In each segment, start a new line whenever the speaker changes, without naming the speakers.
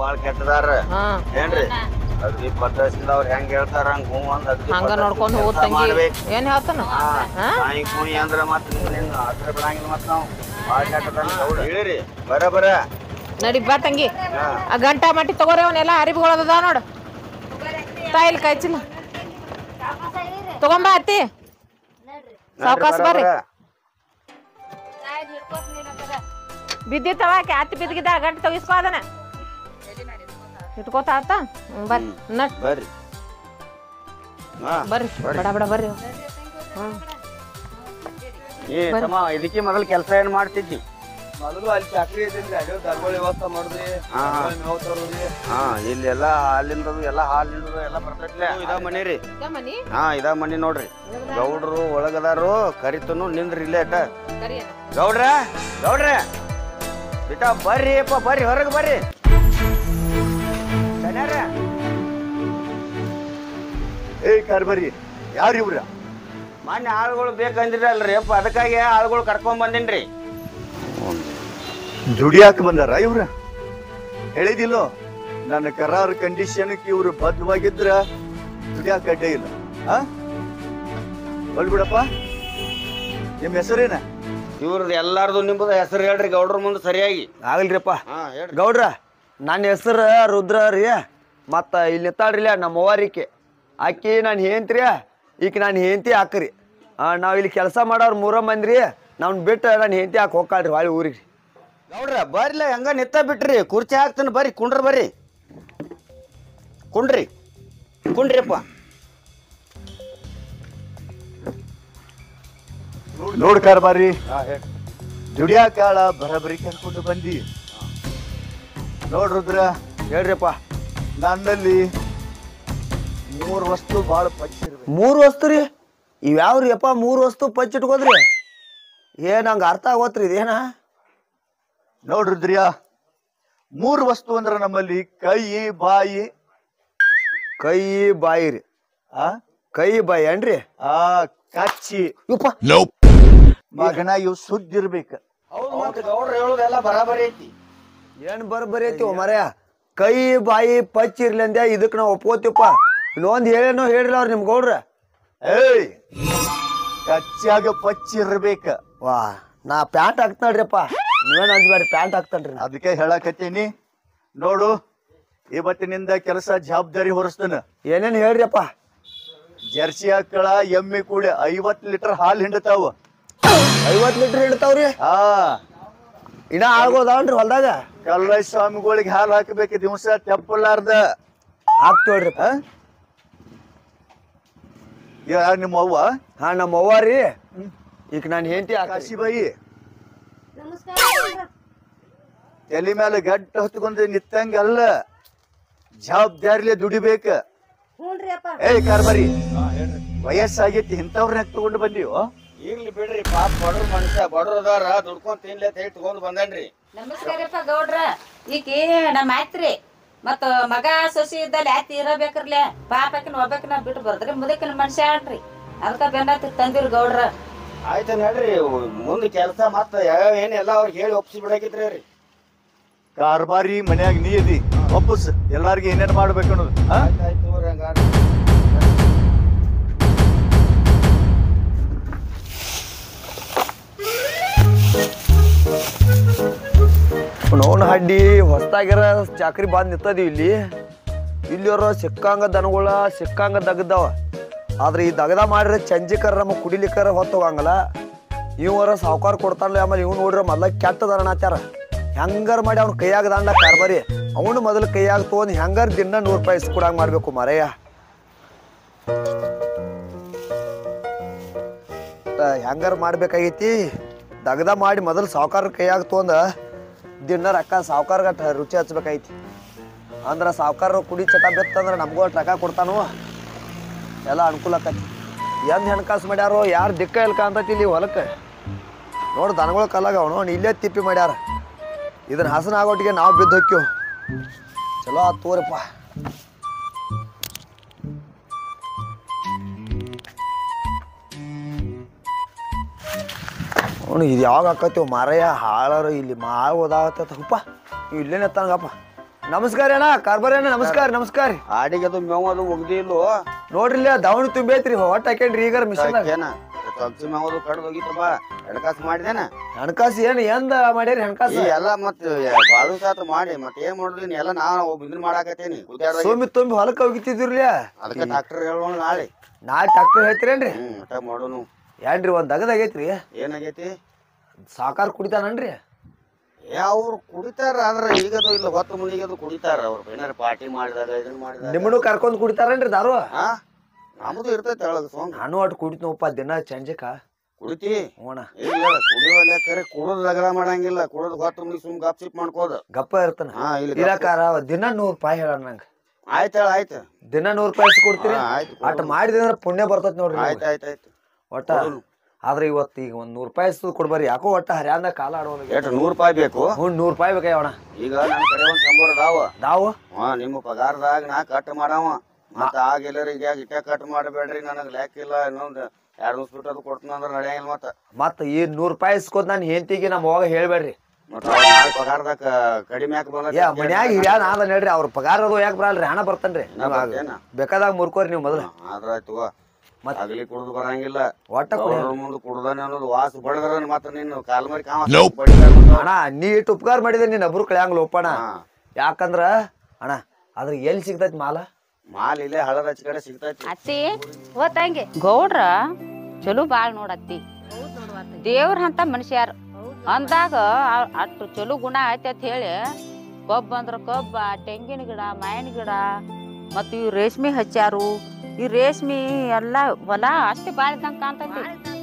ಬಾಳ್ ಕೆಟ್ಟದಾರ
ಹಾ
ಏನ್ರಿ ಅಗ್ದಿ ಪದ್ಧತಿದವ್ರ ಹೆಂಗ್ ಹೇಳ್ತಾರ ಹಂಗ ಹೂ ಅಂದ್ ಅಗ್ದಿ
ಹಂಗ
ಪದ್ಧತಿ
ನೋಡ್ಕೊಂಡು
ಕೆಲ್ಸ
ಹೋದ್ ತಂಗಿ
ಮಾಡ್ಬೇಕ್.
ಏನ್ ಹೇಳ್ತಾನ
ಹಾ,
ಹಾ?
ನಾಯಿ ಕುಯಿ ಅಂದ್ರ ಮತ್ ನಿನ್ನ ಹತ್ರ ಬಿಡಂಗಿಲ್ಲ ಮತ್ ನಾವು ಬಾಳ್ ಕೆಟ್ಟದಾನ ಗೌಡ ಹೇಳಿರಿ ಬರ ಬರ
ನಡಿ ಬಾ ತಂಗಿ
ಹಾ.
ಆ ಗಂಟಾ ಮಟ್ಟಿ ತಗೋರಿ ಅವನ್ನೆಲ್ಲ ಅರಿಬಿಗಳದ ನೋಡು ತಾಯಿಲ್ ಕಾಯ್ಚಿಲ್ಲ ತಗೊಂಬಾ ಅತ್ತಿ ಸಾವ್ಕಾಸ್ ಬರ್ರಿ ಬಿದ್ದಿತ್ತವ ಅತ್ತಿ ಬಿದ್ದಿದ್ದ ಗಂಟೆ ತೆಗಿಸ್ಕೋ ಅದನ್ನ ಇಟ್ಕೋತ ಆತ ಹ್ಮ್, ಬರ್ರಿ ನಟ್
ಬರ್ರಿ ಹಾ
ಬರ್ರಿ ಬಡ ಬಡ ಬರ್ರಿ ಹ್ಮ್
ಏ ತಮ್ಮ ಇದಕ್ಕೆ ಮೊದಲು ಕೆಲಸ ಏನ್ ಮಾಡ್ತಿದ್ದಿ
ಮೊದಲು ಅಲ್ಲಿ ಚಾಕ್ರಿ ಐತಿಲ್ರಿ ಅಲ್ಲಿ ದರ್ಗೋಳಿ ವ್ಯವಸ್ಥೆ ಮಾಡಿದ್ರಿ
ಹಾ, ಹಾ.
ಮೇವ್ ತರೋದ್ರಿ
ಹಾ ಇಲ್ಲೆಲ್ಲ ಹಾಲಿಂದದು ಎಲ್ಲ ಹಾಲಿಂದದು ಎಲ್ಲ ಬರ್ತೈತ್ಲೆ ಇದ ಮನಿ ರೀ
ಮನಿ
ಹಾ ಇದ ಮನಿ ನೋಡ್ರಿ ಗೌಡ್ರು ಒಳಗದಾರು ಕರಿತನು ನಿಂದ್ರಿ ಇಲ್ಲೇ ಅಟ್ಟ
ಕರಿ
ಗೌಡ್ರ ಗೌಡ್ರ ಬಿಟ್ಟ ಬರ್ರಿ ಅಪ್ಪ ಬರ್ರಿ ಹೊರಗೆ ಬರ್ರಿ ಸಣ್ಯಾರ
ಏ ಕಾರ್ಬರಿ ಯಾರು ಇವ್ರ
ಮೊನ್ನೆ ಆಳುಗಳು ಬೇಕಂದ್ರಿ ಅಲ್ರಿ ಅಪ್ಪ ಅದಕ್ಕಾಗಿ ಆಳುಗಳು ಕರ್ಕೊಂಡ್ ಬಂದಿನ್ರಿ
ದುಡಿಯಾಕ ಬಂದಾರ ಇವ್ರ ಹೇಳಿದಿಲ್ಲೋ ನನ್ನ ಕರಾರ್ ಕಂಡೀಷನ್ಗೆ ಇವ್ರು ಬದ್ಧವಾಗಿದ್ರ ದುಡಿಯಾಕ ಅಡ್ಡ ಇಲ್ಲ ಆ ಬಿಡಪ್ಪ ನಿಮ್ ಹೆಸರೇನ
ಇವ್ರದ್ದು ಎಲ್ಲಾರ್ದು ನಿಮ್ಮದು ಹೆಸರು ಹೇಳ್ರಿ ಗೌಡ್ರ ಮುಂದೆ ಸರಿಯಾಗಿ
ಆಗಲ್ರಿಪ್ಪ
ಹಾ ಹೇಳ್ರಿ
ಗೌಡ್ರ ನನ್ನ ಹೆಸರು ರುದ್ರ ರೀ ಮತ್ತ ಇಲ್ಲಿ ನಿತ್ತಾಡ್ರಿಲ್ಲ ನಮ್ಮ ಅವ್ವಾರಿಕೆ ಆಕಿ ನಾನು ಹೇಂತ್ರಿ ಈಕ ನಾನು ಹೇಂತಿ ಹಾಕ್ರಿ ನಾವು ಇಲ್ಲಿ ಕೆಲಸ ಮಾಡೋರು ಮೂರ ಮಂದಿ ರೀ ನಾವ್ ಬಿಟ್ಟು ನಾನು ಹೇಂತಿ ಹಾಕಿ ಹೋಗ್ಕಾಳ್ರಿ ಹೊಳ್ಳಿ ಊರಿಗೆ
ಗೌಡ್ರ ಬರ್ಲ ಹಂಗ ನಿತ್ತ ಬಿಟ್ರಿ ಕುರ್ಚಿ ಹಾಕ್ತಾನೆ ಬರ್ರಿ ಕುಂಡ್ರ ಬರ್ರಿ ಕುಂಡ್ರಿ ಕುಂಡ್ರಿಪ್ಪ
ನೋಡ್ ಕಾರ್ಬಾರಿ ದುಡಿಯಾಕ ಆಳ ಬರಬರಿ ಕರ್ಕೊಂಡು ಬಂದಿ ನೋಡ್ರುದ್ರ
ಹೇಳ್ರಿಪ್ಪ
ನನ್ನಲ್ಲಿ ಮೂರ್ ವಸ್ತು ಬಾಳ ಪಚ್ಚಿರ್ಬೇಕು
ಮೂರು ವಸ್ತು ರೀ ಇವ್ಯಾವ್ರಿ ಅಪ್ಪ ಮೂರು ವಸ್ತು ಪಚ್ಚಿಟ್ಕೋದ್ರಿ ಏ ನಂಗೆ ಅರ್ಥ ಆಗೋತ್ರಿ ಇದೇನ
ನೋಡ್ರುದ್ರಿಯಾ ಮೂರ್ ವಸ್ತು ಅಂದ್ರ ನಮ್ಮಲ್ಲಿ ಕೈ ಬಾಯಿ
ಕೈ ಬಾಯಿ ರೀ
ಆ
ಕೈ ಬಾಯಿ ಏನ್ರಿ
ಆ ಕಚ್ಚಿ
ಯಪ್ಪ
ಮಗನ ಇವ್ ಸುದ್ದಿರ್ಬೇಕ
ಹೌದು ಮತ್ತೆ ಗೌಡ್ರ ಹೇಳೋದೆಲ್ಲ ಬರಾಬರಿ ಐತಿ
ಏನ್ ಬರ್ಬರಿ ಐತಿ ಮರ್ಯ ಕೈ ಬಾಯಿ ಪಚ್ ಇರ್ಲಿ ಅಂದ್ಯಾ ಇದಕ್ ನಾವ್ ಒಪ್ಕೋತೀವಪ್ಪ ಇನ್ನೊಂದ್ ಹೇಳೇನೋ ಹೇಳ್ರಿ ಅವ್ರ ನಿಮ್ ಗೌಡ್ರ
ಏಯ್ ಕಚ್ಚಾಗ ಪಚ್ಚಿರ್ಬೇಕ
ವಾ ನಾ ಪ್ಯಾಂಟ್ ಹಾಕ್ತಾಳ್ರಿಪ್ಪ ನೀವೇನ್ ಅಂಜಬೇಡ್ರಿ ಪ್ಯಾಂಟ್ ಹಾಕ್ತಾನ್ರಿ ನಾ.
ಅದಕ್ಕೆ ಹೇಳಕತ್ತೀನಿ ನೋಡು ಇವತ್ತಿನಿಂದ ಕೆಲಸ ಜವಾಬ್ದಾರಿ ಹೊರಸ್ತನ
ಏನೇನ್ ಹೇಳ್ರಿಯಪ್ಪ
ಜರ್ಸಿ ಆಕಳ ಎಮ್ಮೆ ಕೂಡ ಐವತ್ ಲೀಟರ್ ಹಾಲು ಹಿಂಡತಾವ
ಐವತ್ ಲೀಟರ್ ಇಡ್ತಾವ್ರಿ
ಆ
ಇನ್ನ ಆಗೋದಾವನ್ರಿ ಹೊಲ್ದಾಗ
ಕಲ್ಲೈ ಸ್ವಾಮಿಗಳಿಗೆ ಹಾಲು ಹಾಕಬೇಕು ದಿವಸ ತೆಪ್ಪಲಾರ್ದ
ಹಾಕ್ತೇಳ್ರಿಪ್ಪ
ಆ? ಯಾರ್ ನಿಮ್ಮ ಅವ್ವ
ಹಾ ನಮ್ಮ ಅವ್ವ ರೀ ಈಗ ನಾನು ಹೆಂಡತಿ ಹಾಕಿ
ಕಾಶಿಬಾಯಿ ತಲೆ ಮೇಲೆ ಗಡ್ಡ ಹೊತ್ಕೊಂಡ್ ನಿತ್ತಂಗಲ್ಲ ಜವಾಬ್ದಾರಿಲೆ ದುಡಿಬೇಕ ಏಯ್ ಕಾರ್ಬಾರಿ ವಯಸ್ಸಾಗೈತಿ ಇಂಥವ್ರನ್ನ ತಗೊಂಡು ಬಂದೀವೋ
ಈಗ್ಲಿ ಬಿಡ್ರಿ ಪಾಪ ಬಡ್ರ ಮನುಷ್ಯ ಬಡ್ರ ಅದಾರ ದುಡ್ಕೊಂಡ್ ತಿನ್ಲೆ ತೇಟ್ ತಗೊಂಡ್ ಬಂದನ್ರಿ
ನಮಸ್ಕಾರಪ್ಪ ಗೌಡ್ರ ಈಕಿ ನಮ್ಮ ಆಯ್ತ್ರಿ ಮತ್ತ ಮಗ ಸೊಸಿ ಇದ್ದಲ್ಲಿ ಆಯ್ತು ಇರಬೇಕ್ರಲೆ ಪಾಪಕಿನ ಒಬ್ಬಕಿನ ಬಿಟ್ಟು ಬರ್ದ್ರಿ ಮುದಕಿನ ಮನುಷ್ಯ ಅನ್ರಿ ಅದಕ್ಕ ಬೆನ್ನತ್ತಿ ತಂದಿರಿ ಗೌಡ್ರ
ಆಯ್ತು ನಡ್ರಿ ಮುಂದೆ ಕೆಲಸ ಮತ್ತ ಯಾವ ಏನ್ ಎಲ್ಲ ಅವ್ರಿಗೆ ಹೇಳಿ ಒಪ್ಸಿ ಬಿಡಾಕಿದ್ರಿ ರೀ
ಕಾರ್ಬಾರಿ ಮನ್ಯಾಗ ನೀ ಅದಿ ವಾಪಸ್ ಎಲ್ಲಾರ್ಗಿ ಏನೇನ್ ಮಾಡ್ಬೇಕು ಅನ್ನೋದು ಆ?
ಆಯ್ತು ತಗೋರಿ ಹಂಗಾರ
ನೋನ್ ಹಡ್ಡಿ ಹೊಸ್ತಾಗಿರ ಚಾಕ್ರಿ ಬಂದ್ ನಿಂತದೀವಿ ಇಲ್ಲಿ ಇಲ್ಲಿಯವ್ರ ಸಿಕ್ಕಂಗ ದನಗಳ ಸಿಕ್ಕಂಗ ದಗದವ ಆದ್ರೆ ಈ ದಗದ ಮಾಡಿದ್ರೆ ಚಂಜಿಕರ ನಮಗ್ ಕುಡಿಲಿಕ್ಕರ ಹೊತ್ತೋಗಂಗಲ್ಲ ಇವರ ಸಾವುಕಾರ ಕೊಡ್ತಾನಲ್ಲ ಆಮೇಲೆ ಇವ್ ನೋಡ್ರ ಮೊದ್ಲ ಕೆಟ್ಟ ದನತ್ಯಾರ ಹೆಂಗಾರ ಮಾಡಿ ಅವ್ನ ಕೈಯಾಗ ದಂಡ ಕಾರ್ಬಾರಿ ಅವನು ಮೊದಲು ಕೈಯಾಗ ತೊಗೊಂಡ್ ಹೆಂಗಾರ ದಿನ ನೂರು ರೂಪಾಯಿ ಇಸ್ಕೊಡಂಗ್ ಮಾಡ್ಬೇಕು ಮರೆಯ ಹೆಂಗಾರ ಮಾಡ್ಬೇಕಾಗೈತಿ ದಗದ ಮಾಡಿ ಮೊದಲು ಸಾವುಕಾರ ಕೈಯಾಗ ತೊಗೊಂಡ ದಿನ ರೊಕ್ಕ ಸಾವುಕಾರ್ಗಟ್ಟ ರುಚಿ ಹಚ್ಬೇಕೈತಿ ಅಂದ್ರ ಸಾವುಕಾರ ಕುಡಿ ಚಟ ಬೆತ್ತಂದ್ರ ನಮಗೂ ಅಷ್ಟ್ ರೊಕ್ಕ ಕೊಡ್ತಾನು ಎಲ್ಲ ಅನುಕೂಲ ಆಕತಿ ಎಂದ್ ಹೆಣ್ಕಾಸು ಮಾಡ್ಯಾರೋ ಯಾರು ದಿಕ್ಕ ಇಲ್ಕ ಅಂತೈತಿ ಇಲ್ಲಿ ಹೊಲಕ್ಕೆ ನೋಡು ದನಗಳ ಕಲ್ಲಾಗ ಅವನು ಇಲ್ಲೇ ತಿಪ್ಪಿ ಮಾಡ್ಯಾರ ಇದನ್ನ ಹಸನ ಆಗೋಟಿಗೆ ನಾವು ಬಿದ್ದು ಹೊಕ್ಕಿವ್ ಚಲೋ ಆತ್ ತೋರಪ್ಪ ಅವನು ಇದು ಯಾವಾಗ ಆಕತ್ತೀವ ಮಾರಯ್ಯ ಹಾಳಾರ ಇಲ್ಲಿ ಮಾವು ಓದಾಗತ್ತ ಹಪ್ಪ ಇವು ಇಲ್ಲೇನೆ ಎತ್ತಾನಗಪ್ಪ ನಮಸ್ಕಾರ ಅಣ್ಣ ಕಾರ್ಬಾರಿ ಅಣ್ಣ ನಮಸ್ಕಾರ ನಮಸ್ಕಾರ
ಆಡಿಗೆ ಅದು ಮೇವು ಅದು ಒಗ್ದಿ ಇಲ್ಲೋ
ನೋಡ್ರಿ ಇಲ್ಲಿ ದವಣಿ ತುಂಬೈತ್ರಿ ಹೊಟ್ಟ ಹಾಕೇನ್ರಿ ಈಗ ಮಿಷನ್
ಏನ ಸಬ್ಜಿ ಮೇವು ಅದು ಕಡ್ದು ಹೋಗಿತ್ತಪ್ಪ ಎಡಕಾಸ್ ಮಾಡಿದೇನ
ಹಣಕಾಸು ಏನ್ ಎಂದ ಮಾಡ್ಯಾರಿ
ಈ
ಹಣಕಾಸು
ಎಲ್ಲ ಮತ್ ಬಾಳು ಸಾತ್ ಮಾಡಿ ಮತ್ ಏನ್ ಮಾಡುದಿನಿ ಎಲ್ಲ ನಾ ಇದನ್ ಮಾಡಾಕತ್ತೇನಿ ಗುದ್ದಾಡ್ದಾಗ
ಸೋಮಿ ತುಂಬಿ ಹೊಲಕ್ಕೆ ಹೋಗಿತ್ತಿದ್ರಿ
ಅದಕ್ಕೆ ಡಾಕ್ಟರ್ ಹೇಳೋಣ ನಾಳೆ
ನಾಳೆ ಟ್ಯಾಕ್ಟರ್ ಹೇಳ್ತೀರೇನ್ರಿ
ಹ್ಮ್ ಮಟ ಮಾಡೋನು
ಏನ್ರಿ ಒಂದ್ ದಗದಾಗೈತ್ರಿ
ಏನಾಗೈತಿ
ಸಾಕಾರ ಕುಡಿತಾನನ್ರಿ
ಏ ಅವ್ರು ಕುಡಿತಾರ ಆದ್ರ ಈಗದು ಇಲ್ಲ ಹೊತ್ತು ಮುನಿಗೆ ಅದು ಕುಡಿತಾರ ಅವ್ರು ಏನಾರ ಪಾರ್ಟಿ ಮಾಡಿದಾಗ ಇದನ್ನ ಮಾಡಿದಾಗ
ನಿಮ್ಮನ್ನು ಕರ್ಕೊಂಡ್ ಕುಡಿತಾರನ್ರಿ ದಾರು
ಹಾ ನಮ್ದು ಇರ್ತೈತಿ ಒಳಗ ಸೋಂಗ್
ನಾನು ಒಟ್ಟು ಕುಡಿತೀನಪ್ಪ ದಿನ ಚಂಜಕ
ಕುಡಿತಿ
ಹೋಣ
ಇಲ್ಲ ಕುಡಿಯೋಲ್ಲ ಕರೆ ಕುಡಿದ್ ಲಗಡ ಮಾಡಂಗಿಲ್ಲ ಕುಡಿದ್ ಹೊತ್ತು ಮುಗಿ ಸುಮ್ ಗಪ್ ಸಿಪ್ ಮಾಡ್ಕೋದ
ಗಪ್ಪ ಇರ್ತಾನ
ಹಾ ಇಲ್ಲಿ
ಇರಾಕಾರ ದಿನ ನೂರ್ ರೂಪಾಯಿ ಹೇಳ ನಂಗ
ಆಯ್ತು ಹೇಳ ಆಯ್ತು
ದಿನ ನೂರ್ ರೂಪಾಯಿ ಎಷ್ಟ್ ಕೊಡ್ತೀರಿ
ಹಾ, ಆಯ್ತು
ಅಟ್ ಮಾಡಿದ್ರೆ ಪುಣ್ಯ ಬರ್ತೈತಿ ನೋಡ್ರಿ
ಆಯ್ತು
ನಿಮ್ಗೆ.
ಆಯ್ತು ಆಯ್ತು
ಒಟ್ಟ ಆದ್ರೆ ಇವತ್ತು ಈಗ ಒಂದ್ ನೂರ್ ರೂಪಾಯಿ ಇಸ್ದು ಕೊಡ್ಬಾರಿ ಯಾಕೋ ಒಟ್ಟ ಹರ್ಯಾಂದ ಕಾಲ ಆಡೋಲ್ಲ
ಎಷ್ಟು ನೂರ್ ರೂಪಾಯಿ ಬೇಕು
ಹ್ಞೂ ನೂರ್ ರೂಪಾಯಿ ಬೇಕಾಯವಣ
ಈಗ ನನ್ನ ಕಡೆ ಒಂದ್ ಶಂಬರ್ ಅದಾವ
ನಾವು
ಹಾ ನಿಮ್ಮ ಪಗಾರದಾಗ ನಾ ಕಟ್ ಮಾಡವ ಮತ್ತ ಆಗೆಲ್ಲರ ಈಗ ಇಟ್ಟ ಕಟ್ ಮಾಡಬೇಡ್ರಿ ನನಗ್ ಲೆಕ್ಕ ಇಲ್ಲ ಇನ್ನೊಂದ್ ಎರಡ್ ದಿವ್ಸ ಬಿಟ್ಟು ಅದು ಕೊಡ್ತೀನಿ ಅಂದ್ರೆ ನಡೆಯಂಗಿಲ್ಲ ಮತ್ತ
ಮತ್ತ ಈ ನೂರ್ ರೂಪಾಯಿ ಇಸ್ಕೊದ್ ನಾನು ಹೆಂಡತಿಗೆ ನಮ್ಮ ಹೋಗ ಹೇಳ್ಬೇಡ್ರಿ
ಮತ್ತ ಅವ್ರ್ ನಾಳೆ ಪಗಾರದಾಗ ಕಡಿಮೆ ಯಾಕೆ
ಏ ಮನ್ಯಾಗ ಹಿರಿಯಾನ ಆದ ನೋಡ್ರಿ ಅವ್ರ ಪಗಾರ ಅದು ಯಾಕೆ ಬರಲ್ರಿ ಹಣ ಬರ್ತನ್ರಿ
ನಾ ಬರ್ತೇನ?
ಬೇಕಾದಾಗ ಮುರ್ಕೋರಿ ನೀವು ಮೊದಲು
ಆದ್ರಾಯ್ತು
ಮತ್ತ್-
ಅಗಲಿ ಕುಡ್ದು ಬರಂಗಿಲ್ಲ
ಒಟ್ಟ ಕುಡಿ
ಅವ್ರ ಮುಂದೆ ಕುಡ್ದಾನೆ ಅನ್ನೋದು ವಾಸ ಬಡದ್ರ ಮತ್ತ ನೀನು ಕಾಲ್ ಮರಿ ಕಾವ ಬಡಿತಾರ ಮತ್ತ.
ಅಣ್ಣ ನೀ ಇಟ್ಟು ಉಪಕಾರ ಮಾಡಿದೆ ನೀನ್ ಒಬ್ರು ಕಳ್ಯಾಂಗ್ಲ ಒಪ್ಪಣ
ಹಾ.
ಯಾಕಂದ್ರ ಅಣ್ಣ ಅದ್ರ ಎಲ್ಲಿ ಸಿಗ್ತೈತಿ ಮಾಲ
ಮಾಲ್ ಇಲ್ಲೇ ಹಳದ ಹಚ್ಚ ಕಡೆ ಸಿಗ್ತೈತಿ
ಅತ್ತಿ ಓತಂಗೆ ಗೌಡ್ರ ಚಲೋ ಬಾಳ್ ನೋಡತ್ತಿ ದೇವ್ರ ಅಂತ ಮನುಷ್ಯಾರ ಅಂದಾಗ ಆ- ಅಷ್ಟು ಚಲೋ ಗುಣ ಐತೆ ಅಂತ ಹೇಳಿ ಕಬ್ಬ್ ಅಂದ್ರ ಕಬ್ಬ ತೆಂಗಿನ ಗಿಡ ಮಾವಿನ ಗಿಡ ಮತ್ತ ಇವ್ ರೇಷ್ಮೆ ಹಚ್ಚಾರು ಈ ರೇಷ್ಮೆ ಎಲ್ಲಾ ಹೊಲ ಅಷ್ಟೇ ಬಾಳ ಇದ್ದಂಗ ಕಾಣ್ತೈತಿ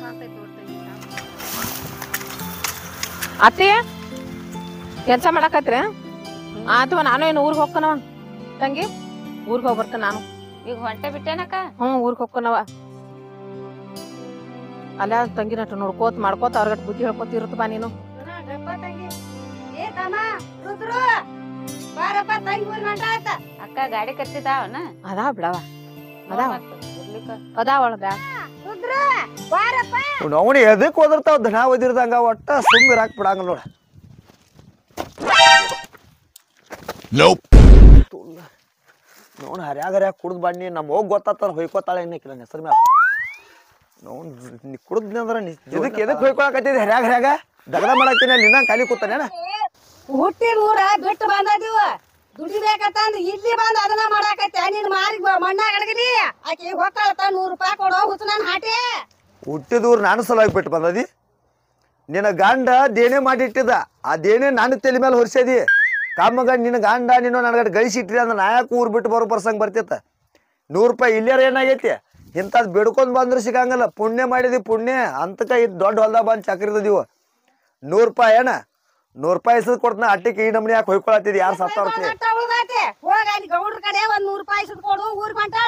ಅತ್ತಿ ಕೆಲ್ಸ ಮಾಡಕತ್ರಿ ಆತವ ನಾನು ಏನು ಊರಿಗೆ ಹೋಗ್ಕನವ ತಂಗಿ ಊರಿಗೆ ಹೋಗಿ ಬರ್ತೇನೆ ನಾನು
ಈಗ ಹೊಂಟೆ ಬಿಟ್ಟೇನಕ್ಕ
ಹ್ಞೂ ಊರಿಗೆ ಹೋಗ್ಕನವ ಅಲ್ಲ ತಂಗಿ ನಟ್ಟು ನೋಡ್ಕೋತ ಮಾಡ್ಕೋತ ಅವ್ರಗಟ್ ಬುದ್ಧಿ ಹೇಳ್ಕೊತ ಇರುತ್ತ ಬಾ ನೀನು
ಅಕ್ಕ ಗಾಡಿ ಕತ್ತಿದಾವನ
ಅದಾವ ಬಿಡವ ಅದಾವ ಅದಾವಳ ಬ್ಯಾ
ಅವನು ಎದಕ್ ಓದಿರ್ತಾವ ದನ ಓದಿರ್ದಂಗ ಒಟ್ಟ ಸುಮ್ ಇರಾಕ್ ಬಿಡಂಗ ನೋಡ ನೋಡ್ ಹರ್ಯಾಗ ಹರ್ಯಾಗ ಕುಡ್ದ್ ಬನ್ನಿ ನಮ್ಮ ಹೋಗ್ ಗೊತ್ತಾತಾರ ಹೊಯ್ಕೋತಾಳೆ ಇನ್ನಕ್ಕಿಲ್ಲ ಹೆಸರು ಮ್ಯಾಲ ನೋಡ್ ನೀ ಕುಡ್ದ್ನಿ ಅಂದ್ರ ನೀ ಇದಕ್ಕೆ ಎದಕ್ ಹೊಯ್ಕೊಳಕತ್ತಿದ್ ಹರ್ಯಾಗ ಹರ್ಯಾಗ ದಗದ ಮಾಡತ್ತೀನಿ ಅಲ್ಲಿ ನಿನ್ನ ಖಾಲಿ ಕೂತಾನೇನ
ಹುಟ್ಟಿದ ಊರ ಬಿಟ್ಟು ಬಂದದಿವ ದುಡಿಬೇಕಂತಂದ್ ಇಲ್ಲಿ ಬಂದ್ ಅದನ್ನ ಮಾಡಾಕತ್ತೆ ನಿನ್ ಮಾರಿಗ್ ಮಣ್ಣಾಗ ಅಡಗಲಿ ಆಕಿ ಹೊತ್ತಾಳತ್ತ ನೂರ್ ರೂಪಾಯಿ ಕೊಡೋ ಹುಚ್ಚ ನನ್ ಹಾಟೆ
ಹುಟ್ಟಿದೂರು ನಾನು ಸಲುವಾಗಿ ಬಿಟ್ಟು ಬಂದದಿ ನಿನ್ನ ಗಂಡ ದೇಣೆ ಮಾಡಿಟ್ಟಿದ್ದ ಆ ದೇಣೆ ನನ್ನ ತಲೆ ಮೇಲೆ ಹೊರ್ಸ್ಯದಿ ಕಾಮಗ ನಿನ್ನ ಗಂಡ ನೀನು ನನಗಟ್ಟು ಗಳಿಸಿಟ್ರಿ ಅಂದ್ರೆ ನಾ ಯಾಕೆ ಊರು ಬಿಟ್ಟು ಬರೋ ಪ್ರಸಂಗ ಬರ್ತಿತ್ತ ನೂರು ರೂಪಾಯಿ ಇಲ್ಲಾರ ಏನಾಗೈತಿ ಇಂಥದ್ದು ಬಿಡ್ಕೊಂಡ್ ಬಂದ್ರೆ ಸಿಗಂಗಿಲ್ಲ ಪುಣ್ಯ ಮಾಡಿದಿ ಪುಣ್ಯ ಅಂತಕ ಇದು ದೊಡ್ಡ ಹೊಲ್ದಾಗ ಬಂದು ಚಕ್ರಿದೀವ ನೂರು ರೂಪಾಯಿ ಏನ ನೂರು ರೂಪಾಯಿ ಇಸದ್ ಕೊಡ್ತಾನ ಅಟ್ಟಿಗೆ ಈ ನಮ್ನಿ ಯಾಕೆ ಹೊಯ್ಕೊಳತ್ತಿದ್ ಯಾರು ಸತ್ತವ್ರತಿ
ಉಳ್ದೈತೆ ಹೋಗ ಅಲ್ಲಿ ಗೌಡ್ರ ಕಡೆ ಒಂದ್ ನೂರ್ ರೂಪಾಯಿ ಇಸ್ದ್ ಕೊಡು ಊರ್ ಬಂಟಾಳ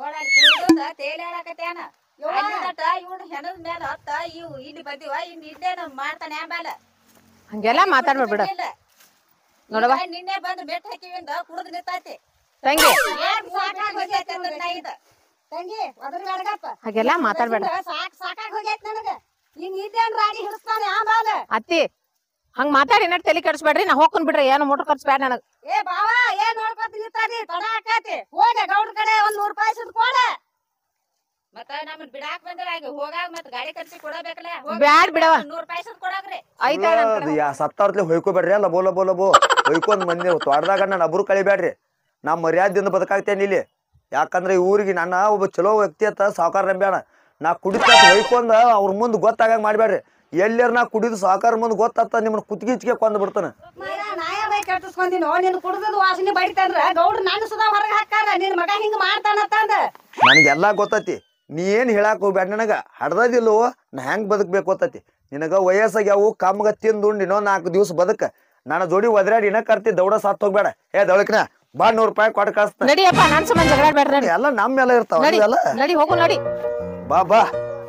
ತೇಲಾಡಕತ್ಯಾನ ಇವ್ನ ಹೆಣದ ಮೇಲೆ ಹತ್ತ ಇವ್ ಇಲ್ಲಿ ಬಂದಿವ ಇನ್ ಇಲ್ಲೇನ ಮಾಡ್ತಾನೆ ಆಮೇಲೆ
ಹಂಗೆಲ್ಲ ಮಾತಾಡ್ಬೇಡ ಬಿಡ ನೋಡವ್ವ.
ಈಗ ನಿನ್ನೆ ಬಂದ್ ಬೆಟ್ ಹಾಕಿವಿಂದ ಕುಡ್ದು ನಿಂತೈತಿ
ತಂಗಿ
ಏನ್ ಸಾಕಾಗ್ ಹೋಗೈತೆ ಅಂದ್ರ ನಾ ಇದ.
ತಂಗಿ ಅದ್ರ ಬೇಡಗಪ್ಪ
ಹಾಗೆಲ್ಲ ಮಾತಾಡ್ಬೇಡ
ಸಾಕ್ ಸಾಕಾಗ್ ಹೋಗೈತ್ ನನಗ ಇನ್ ಇದ್ದೇನ್ ರಾಡಿ ಹಿಡಿಸ್ತಾನೆ ಆಮೇಲೆ
ಅತ್ತಿ ಹಂಗ್ ಮಾತಾಡಿ ಏನಾರ ತಲೆ ಕೆಡಿಸ್ಬೇಡ್ರಿ ನಾ ಹೋಗ್ಕೊಂಡ್ ಬಿಡ್ರಿ ಏನು ಮೋಟರ್ ಖರ್ಚು ಬೇಡ ನನಗ್
ಏ ಬಾವ ಏನ್ ನೋಡ್ಕೊತ ನಿಂತಾದಿ ತಡ ಆಕತಿ ಹೋಗ ಗೌಡ್ರ ಕಡೆ ಒಂದ್ ನೂರ್ ರೂಪಾಯಿ ಇಸ್ದ್ ಕೊಡ
ಮತ್ತ ನಮ್ಮನ್ ಬಿಡಾಕ್ ಬಂದ್ರ ಆಗ ಹೋಗಾಗ ಮತ್ ಗಾಡಿ ಖರ್ಚಿ ಕೊಡಬೇಕಲ್ಲ
ಬ್ಯಾಡ್ ಬಿಡವ
ನೂರ್ ರೂಪಾಯಿ ಇಸ್ದ್ ಕೊಡಾಕ್ರಿ
ಐತಾಳ ನನ್ ಕಡೆ.
ಯಾ ಸತ್ತವ್ರತ್ಲೆ ಹೊಯ್ಕೋಬೇಡ್ರಿ ಅಲ್ಲ ಬೋಲ ಬೋಲ ಬೋ ಹೊಯ್ಕೊಂಡ್ ಮಂದಿ ತೋಟದಾಗ ನನ್ನ ಅಬ್ರು ಕಳಿಬೇಡ್ರಿ ನಾ ಮರ್ಯಾದೆಯಿಂದ ಬದುಕಾಗ್ತೇನೆ ಇಲ್ಲಿ ಯಾಕಂದ್ರೆ ಈ ಊರಿಗೆ ನನ್ನ ಒಬ್ಬ ಚಲೋ ವ್ಯಕ್ತಿ ಅಂತ ಸಾವುಕಾರ ನಂಬ್ಯಾಣ ನಾ ಕುಡಿತ ಹೊಯ್ಕೊಂಡ ಅವ್ರ ಮುಂದೆ ಗೊತ್ತಾಗಂಗ್ ಮಾಡ್ಬೇಡ್ರಿ ಎಲ್ಲಾರ ನಾ ಕುಡಿದು ಸಾವುಕಾರ ಮುಂದೆ ಗೊತ್ತಾತ ನಿಮ್ಮನ್ನ ಕುತ್ತಿಗಿಚ್ಕೆ ಕೊಂದ್ ಬಿಡ್ತಾನ
ಮರ ನಾಯ ಬೈ ಕಟ್ಟಿಸ್ಕೊಂಡಿನೋ ನಿನ್ ಕುಡ್ದದ ವಾಸನೆ ಬಡಿತಾನ್ರ ಗೌಡ್ರ ನನ್ನ ಸುಧಾ ಹೊರಗ್ ಹಾಕಾರ ನಿನ್ ಮಗ ಹಿಂಗ್ ಮಾಡ್ತಾನತ್ತಂದ
ನನಗೆಲ್ಲ ಗೊತ್ತೈತಿ ನೀ ಏನ್ ಹೇಳಾಕ್ ಹೋಗ್ಬೇಡ ನನಗ ಹಡ್ದದಿಲ್ಲೋ ನಾ ಹೆಂಗ್ ಬದುಕ್ಬೇಕು ಗೊತ್ತೈತಿ ನಿನಗ ವಯಸ್ಸಾಗ್ಯಾವು ಕಮ್ಮಗ ತಿಂದುಂಡು ಇನ್ನೊಂದ್ ನಾಲ್ಕು ದಿವ್ಸ ಬದುಕ ನನ್ನ ಜೋಡಿ ಒದ್ರಾಡಿ ಇನ್ನ ಕರ್ತಿ ದೌಡ ಸಾತ್ ಹೋಗ್ಬೇಡ ಏ ದೌಳಕ್ನ ಬಾ ನೂರ್ ರೂಪಾಯಿ ಕೊಟ್ಟು ಕಳಿಸ್ತ
ನಡಿಯಪ್ಪ ನನ್ ಸಂಬಂಧ ಜಗಳ ಬೇಡ್ರಿ ನಡಿ
ಎಲ್ಲ ನಮ್ಮ ಎಲ್ಲ ಇರ್ತಾವ
ನಡಿ
ನೀವೆಲ್ಲ
ನಡಿ ಹೋಗು ನಡಿ
ಬಾ ಬಾ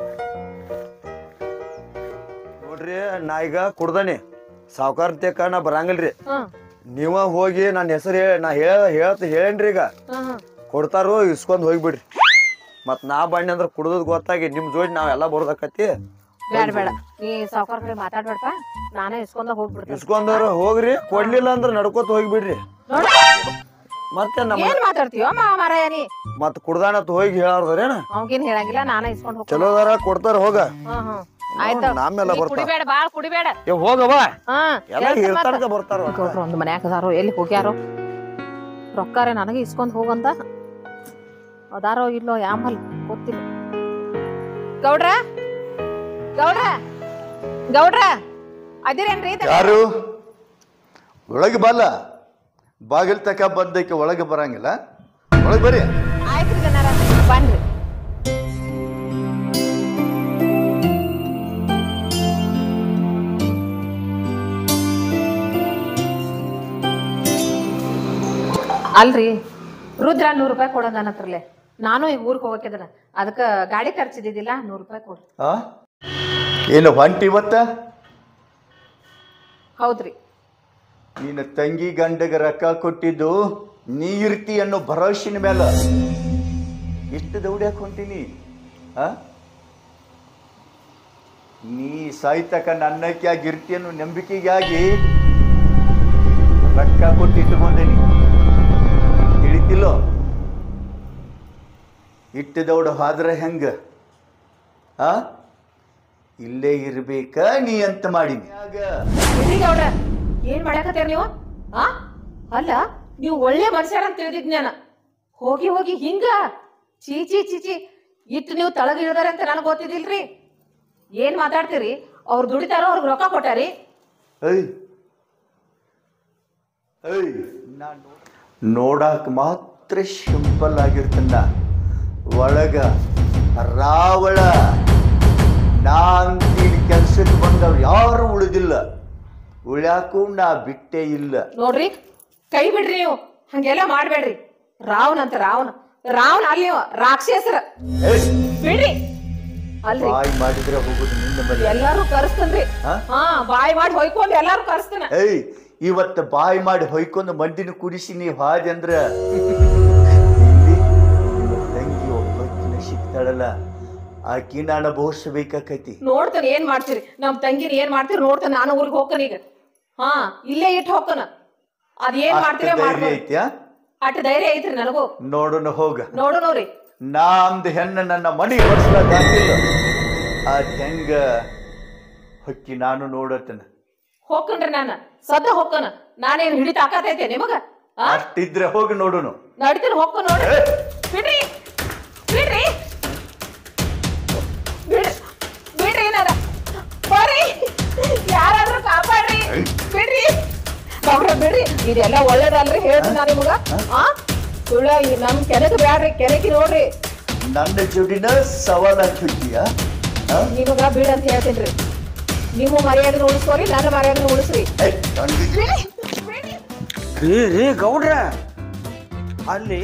ನೋಡ್ರಿ ನಾ ಈಗ ಕುಡ್ದಾನಿ ಸಾವುಕಾರ ತೇಕ ನಾ ಬರಂಗಿಲ್ರಿ
ಹ್ಮ್
ನೀವ ಹೋಗಿ ನನ್ನ ಹೆಸರು ಹೇಳ ನಾ ಹೇಳ ಹೇಳ್ತ ಹೇಳೇನ್ರಿ ಈಗ
ಹ್ಮ್ ಹ್ಮ್.
ಕೊಡ್ತಾರೋ ಇಸ್ಕೊಂಡ್ ಹೋಗ್ಬಿಡ್ರಿ ಮತ್ ನಾ ಬಣ್ಣಿ ಅಂದ್ರ ಕುಡ್ದದ್ ಗೊತ್ತಾಗಿ ನಿಮ್ ಜೋಡಿ ನಾವೆಲ್ಲ ಬರೋದಕ್ಕತಿ
ಬೇಡ ಬೇಡ ನೀ ಸಾವ್ಕಾರ ಕಡೆ ಮಾತಾಡ್ಬೇಡಪ್ಪ ನಾನೇ ಇಸ್ಕೊಂಡ ಹೋಗ್ಬಿಡ್ತೀನಿ
ಇಸ್ಕೊಂಡವ್ರು ಹೋಗ್ರಿ ಕೊಡ್ಲಿಲ್ಲ ಅಂದ್ರ ನಡ್ಕೋತ ಹೋಗ್ಬಿಡ್ರಿ
ನೋಡ
ಮತ್ತೆ ನಮ್ಮ
ಏನ್ ಮಾತಾಡ್ತೀವ ಮಾರಾಯ ನೀ
ಮತ್ ಕುಡ್ದಾನತ್ ಹೋಗಿ ಹೇಳಾರ್ದಾರೇನ
ಅವ್ಗೇನ್ ಹೇಳಂಗಿಲ್ಲ ನಾನ ಇಸ್ಕೊಂಡ್ ಹೋಗ್ತೀನಿ
ಚಲೋದಾರ ಕೊಡ್ತಾರ ಹೋಗ
ಹ್ಮ್ ಹ್ಮ್ ಆಯ್ತು
ನಾಮೆಲ್ಲ
ನೀ
ಬರ್ತಾವ
ಕುಡಿಬೇಡ ಬಾಳ್ ಕುಡಿಬೇಡ
ಏ ಹೋಗವ
ಹಾ
ಎಲ್ಲ ಹೇಳ್ತಾಡ್ಕ ಬರ್ತಾರ
ಗೌಡ್ರು ಒಂದ್ ಮನ್ಯಾಗ ಅದಾರೋ ಎಲ್ಲಿ ಹೋಗ್ಯಾರೋ ರೊಕ್ಕಾರೆ ನನಗೆ ಇಸ್ಕೊಂಡ್ ಹೋಗಂದ ಅದಾರೋ ಇಲ್ಲೋ ಯಾಮಲ್ ಗೊತ್ತಿಲ್ಲ ಗೌಡ್ರ ಗೌಡ್ರ ಗೌಡ್ರ ಅದಿರೇನ್ರಿ ಇದು?
ಯಾರು ಒಳಗೆ ಬಲ್ಲ ಬಾಗಿಲ್ ತಕ ಬಂದಕ್ಕೆ ಒಳಗೆ ಬರಂಗಿಲ್ಲ ಒಳಗೆ ಬರ್ರಿ
ಆಯ್ತ್ರಿ ಜನರ ಬನ್ರಿ ಅಲ್ರಿ ರುದ್ರ ನೂರ್ ರೂಪಾಯಿ ಕೊಡೋದ ನನ್ನತ್ರಲೆ ನಾನು ಈಗ ಊರಿಗೆ ಹೋಗಕ್ಕಿದ್ರ ಅದಕ್ಕ ಗಾಡಿ ಖರ್ಚಿದಿದ್ದಿಲ್ಲ ನೂರ್ ರೂಪಾಯಿ ಕೊಡ್ರಿ
ಆ ಏನು ಹೊಂಟಿ ಇವತ್ತ
ಹೌದ್ರಿ
ನೀನು ತಂಗಿ ಗಂಡಗ ರೊಕ್ಕ ಕೊಟ್ಟಿದ್ದು ನೀ ಇರ್ತಿ ಅನ್ನೋ ಭರವಸಿನ ಮೇಲೆ ಎಷ್ಟು ದೌಡ್ಯಾಕ ಹೊಂಟೀನಿ ಆ ನೀ ಸಾಯ್ತಕ ನನ್ನಕ್ಕೆ ಆಗಿರ್ತಿ ಅನ್ನೋ ನಂಬಿಕೆಗಾಗಿ ರೊಕ್ಕ ಕೊಟ್ಟಿಟ್ಟುಕೊಂಡೇನಿ ತಿಳಿತಿಲ್ಲೋ ಇಟ್ಟು ದೌಡ ಹೋದ್ರೆ ಹೆಂಗ ಆ ಇಲ್ಲೇ ಇರ್ಬೇಕ ನೀ ಅಂತ ಮಾಡೀನಿ ಆಗ
ಬಿಡ್ರಿ ಗೌಡ್ರ ಏನ್ ಮಾಡಕತ್ತೀರ ನೀವು ಆ ಅಲ್ಲ ನೀವು ಒಳ್ಳೆ ಮನುಷ್ಯರ ಅಂತ ತಿಳಿದಿದ್ ನಾನು ಹೋಗಿ ಹೋಗಿ ಹಿಂಗ ಚೀಚಿ ಚೀಚಿ ಇಟ್ಟು ನೀವು ತಳಗ ಇಳ್ದಾರೆ ಅಂತ ನನಗೆ ಗೊತ್ತಿದಿಲ್ರಿ ಏನ್ ಮಾತಾಡ್ತೀರಿ ಅವ್ರು ದುಡಿತಾರೋ ಅವ್ರಿಗೆ ರೊಕ್ಕ ಕೊಟ್ಟಾರಿ
ಏಯ್ ಏಯ್ ನಾನು ನೋಡಾಕ ಮಾತ್ರ ಸಿಂಪಲ್ ಆಗಿರ್ತನ್ನ ಒಳಗ ರಾವಳ ನಾ ಅಂತೀರಿ ಕೆಲ್ಸಕ್ಕೆ ಬಂದವ್ರು ಯಾರು ಉಳಿದಿಲ್ಲ ಉಳ್ಯಾಕು ನಾ ಬಿಟ್ಟೇ ಇಲ್ಲ
ನೋಡ್ರಿ ಕೈ ಬಿಡ್ರಿ ನೀವು ಹಂಗೆಲ್ಲ ಮಾಡ್ಬೇಡ್ರಿ ರಾವನ್ ಅಂತ ರಾವನ್ ರಾವನ್ ಅಲ್ಲಿ ನೀವು ರಾಕ್ಷಸರ
ಏಯ್,
ಬಿಡ್ರಿ ಅಲ್ರಿ
ಬಾಯ್ ಮಾಡಿದ್ರೆ ಹೋಗುದು ನಿನ್ನ ಮನೆ
ಎಲ್ಲಾರು ಕರೆಸ್ತನ್ರಿ
ಹಾ?
ಹಾ ಬಾಯ್ ಮಾಡಿ ಹೊಯ್ಕೊಂಡು ಎಲ್ಲಾರು ಕರೆಸ್ತನ
ಏಯ್ ಇವತ್ತು ಬಾಯಿ ಮಾಡಿ ಹೊಯ್ಕೊಂಡು ಮಂದಿನ ಕುಡಿಸಿ ನೀ ಹಾದಿ ಅಂದ್ರ ಇಲ್ಲಿ ನಿನ್ನ ತಂಗಿ ಒಬ್ಬಕಿನ ಸಿಗ್ತಾಳಲ್ಲ ಆಕಿ ನಾನು ಬಹುಸಬೇಕಾಕೈತಿ
ನೋಡ್ತಾನೆ ಏನ್ ಮಾಡ್ತೀರಿ ನಮ್ ತಂಗಿನ ಏನ್ ಮಾಡ್ತೀರಿ ನೋಡ್ತಾನೆ ನಾನು ಊರಿಗೆ ಹೋಗ್ತಾನ ಈಗ ಹಾ ಇಲ್ಲೇ ಇಟ್ಟು ಹೋಗ್ತಾನ ಅದ್ ಏನ್
ಅಷ್ಟ್
ಮಾಡ್ತೀರ
ಧೈರ್ಯ
ಮಾಡ್ಬೋದು
ಐತ್ಯಾ
ಅಟ್ ಧೈರ್ಯ ಐತ್ರಿ ನನಗೂ
ನೋಡೋಣ ಹೋಗ
ನೋಡು ನೋಡ್ರಿ
ನಾಮ್ದು ಹೆಣ್ಣು ನನ್ನ ಮನೆ ಹೊಡ್ಸ್ಲಾಕಿಲ್ಲ ಆ ಹೆಂಗ ಹೊಕ್ಕಿ ನಾನು ನೋಡತ್ತನ
ಹೋಗ್ಕನ್ರಿ ನಾನು ಸದ್ದ ಹೋಗ್ಕನ ನಾನೇನ್ ಹಿಡಿತ ಹಾಕತೈತೆ ನಿಮಗ ಆ
ಅಷ್ಟಿದ್ರೆ ಹೋಗಿ ನೋಡೋಣ
ನಡಿತೀನಿ ಹೋಗ್ಕ ನೋಡ್ರಿ ಬಿಡ್ರಿ ಬಿಡ್ರಿ ಬಿಡ್ ಬಿಡ್ರಿ ಏನಾರ ಬರ್ರಿ ಯಾರಾದ್ರೂ ಕಾಪಾಡ್ರಿ ಬಿಡ್ರಿ ಡಾಕ್ಟ್ರ ಬಿಡ್ರಿ ಇದೆಲ್ಲ ಒಳ್ಳೇದಲ್ರಿ ಹೇಳ್ತೀನಿ ನಾನು ನಿಮಗ ಆ ಸುಳ್ಳ ಈ ನಮ್ ಕೆರೆಗೆ ಬ್ಯಾಡ್ರಿ ಕೆರೆಗೆ ನೋಡ್ರಿ
ನನ್ನ ಜೋಡಿನ ಸವಾಲ್ ಹಾಕಿದ್ದೀಯಾ
ನಿಮಗ ಬಿಡ್ ಅಂತ ಹೇಳ್ತೀನಿ ನಿಮ್ಮ ಮರ್ಯಾದೆ ಉಳಿಸ್ಕೋರಿ ನನ್ನ ಮರ್ಯಾದೆ ಉಳಿಸ್ರಿ ಬಿಡ್ರಿ ಬಿಡ್ರಿ
ರೀ ರೀ ಗೌಡ್ರ ಅಲ್ಲಿ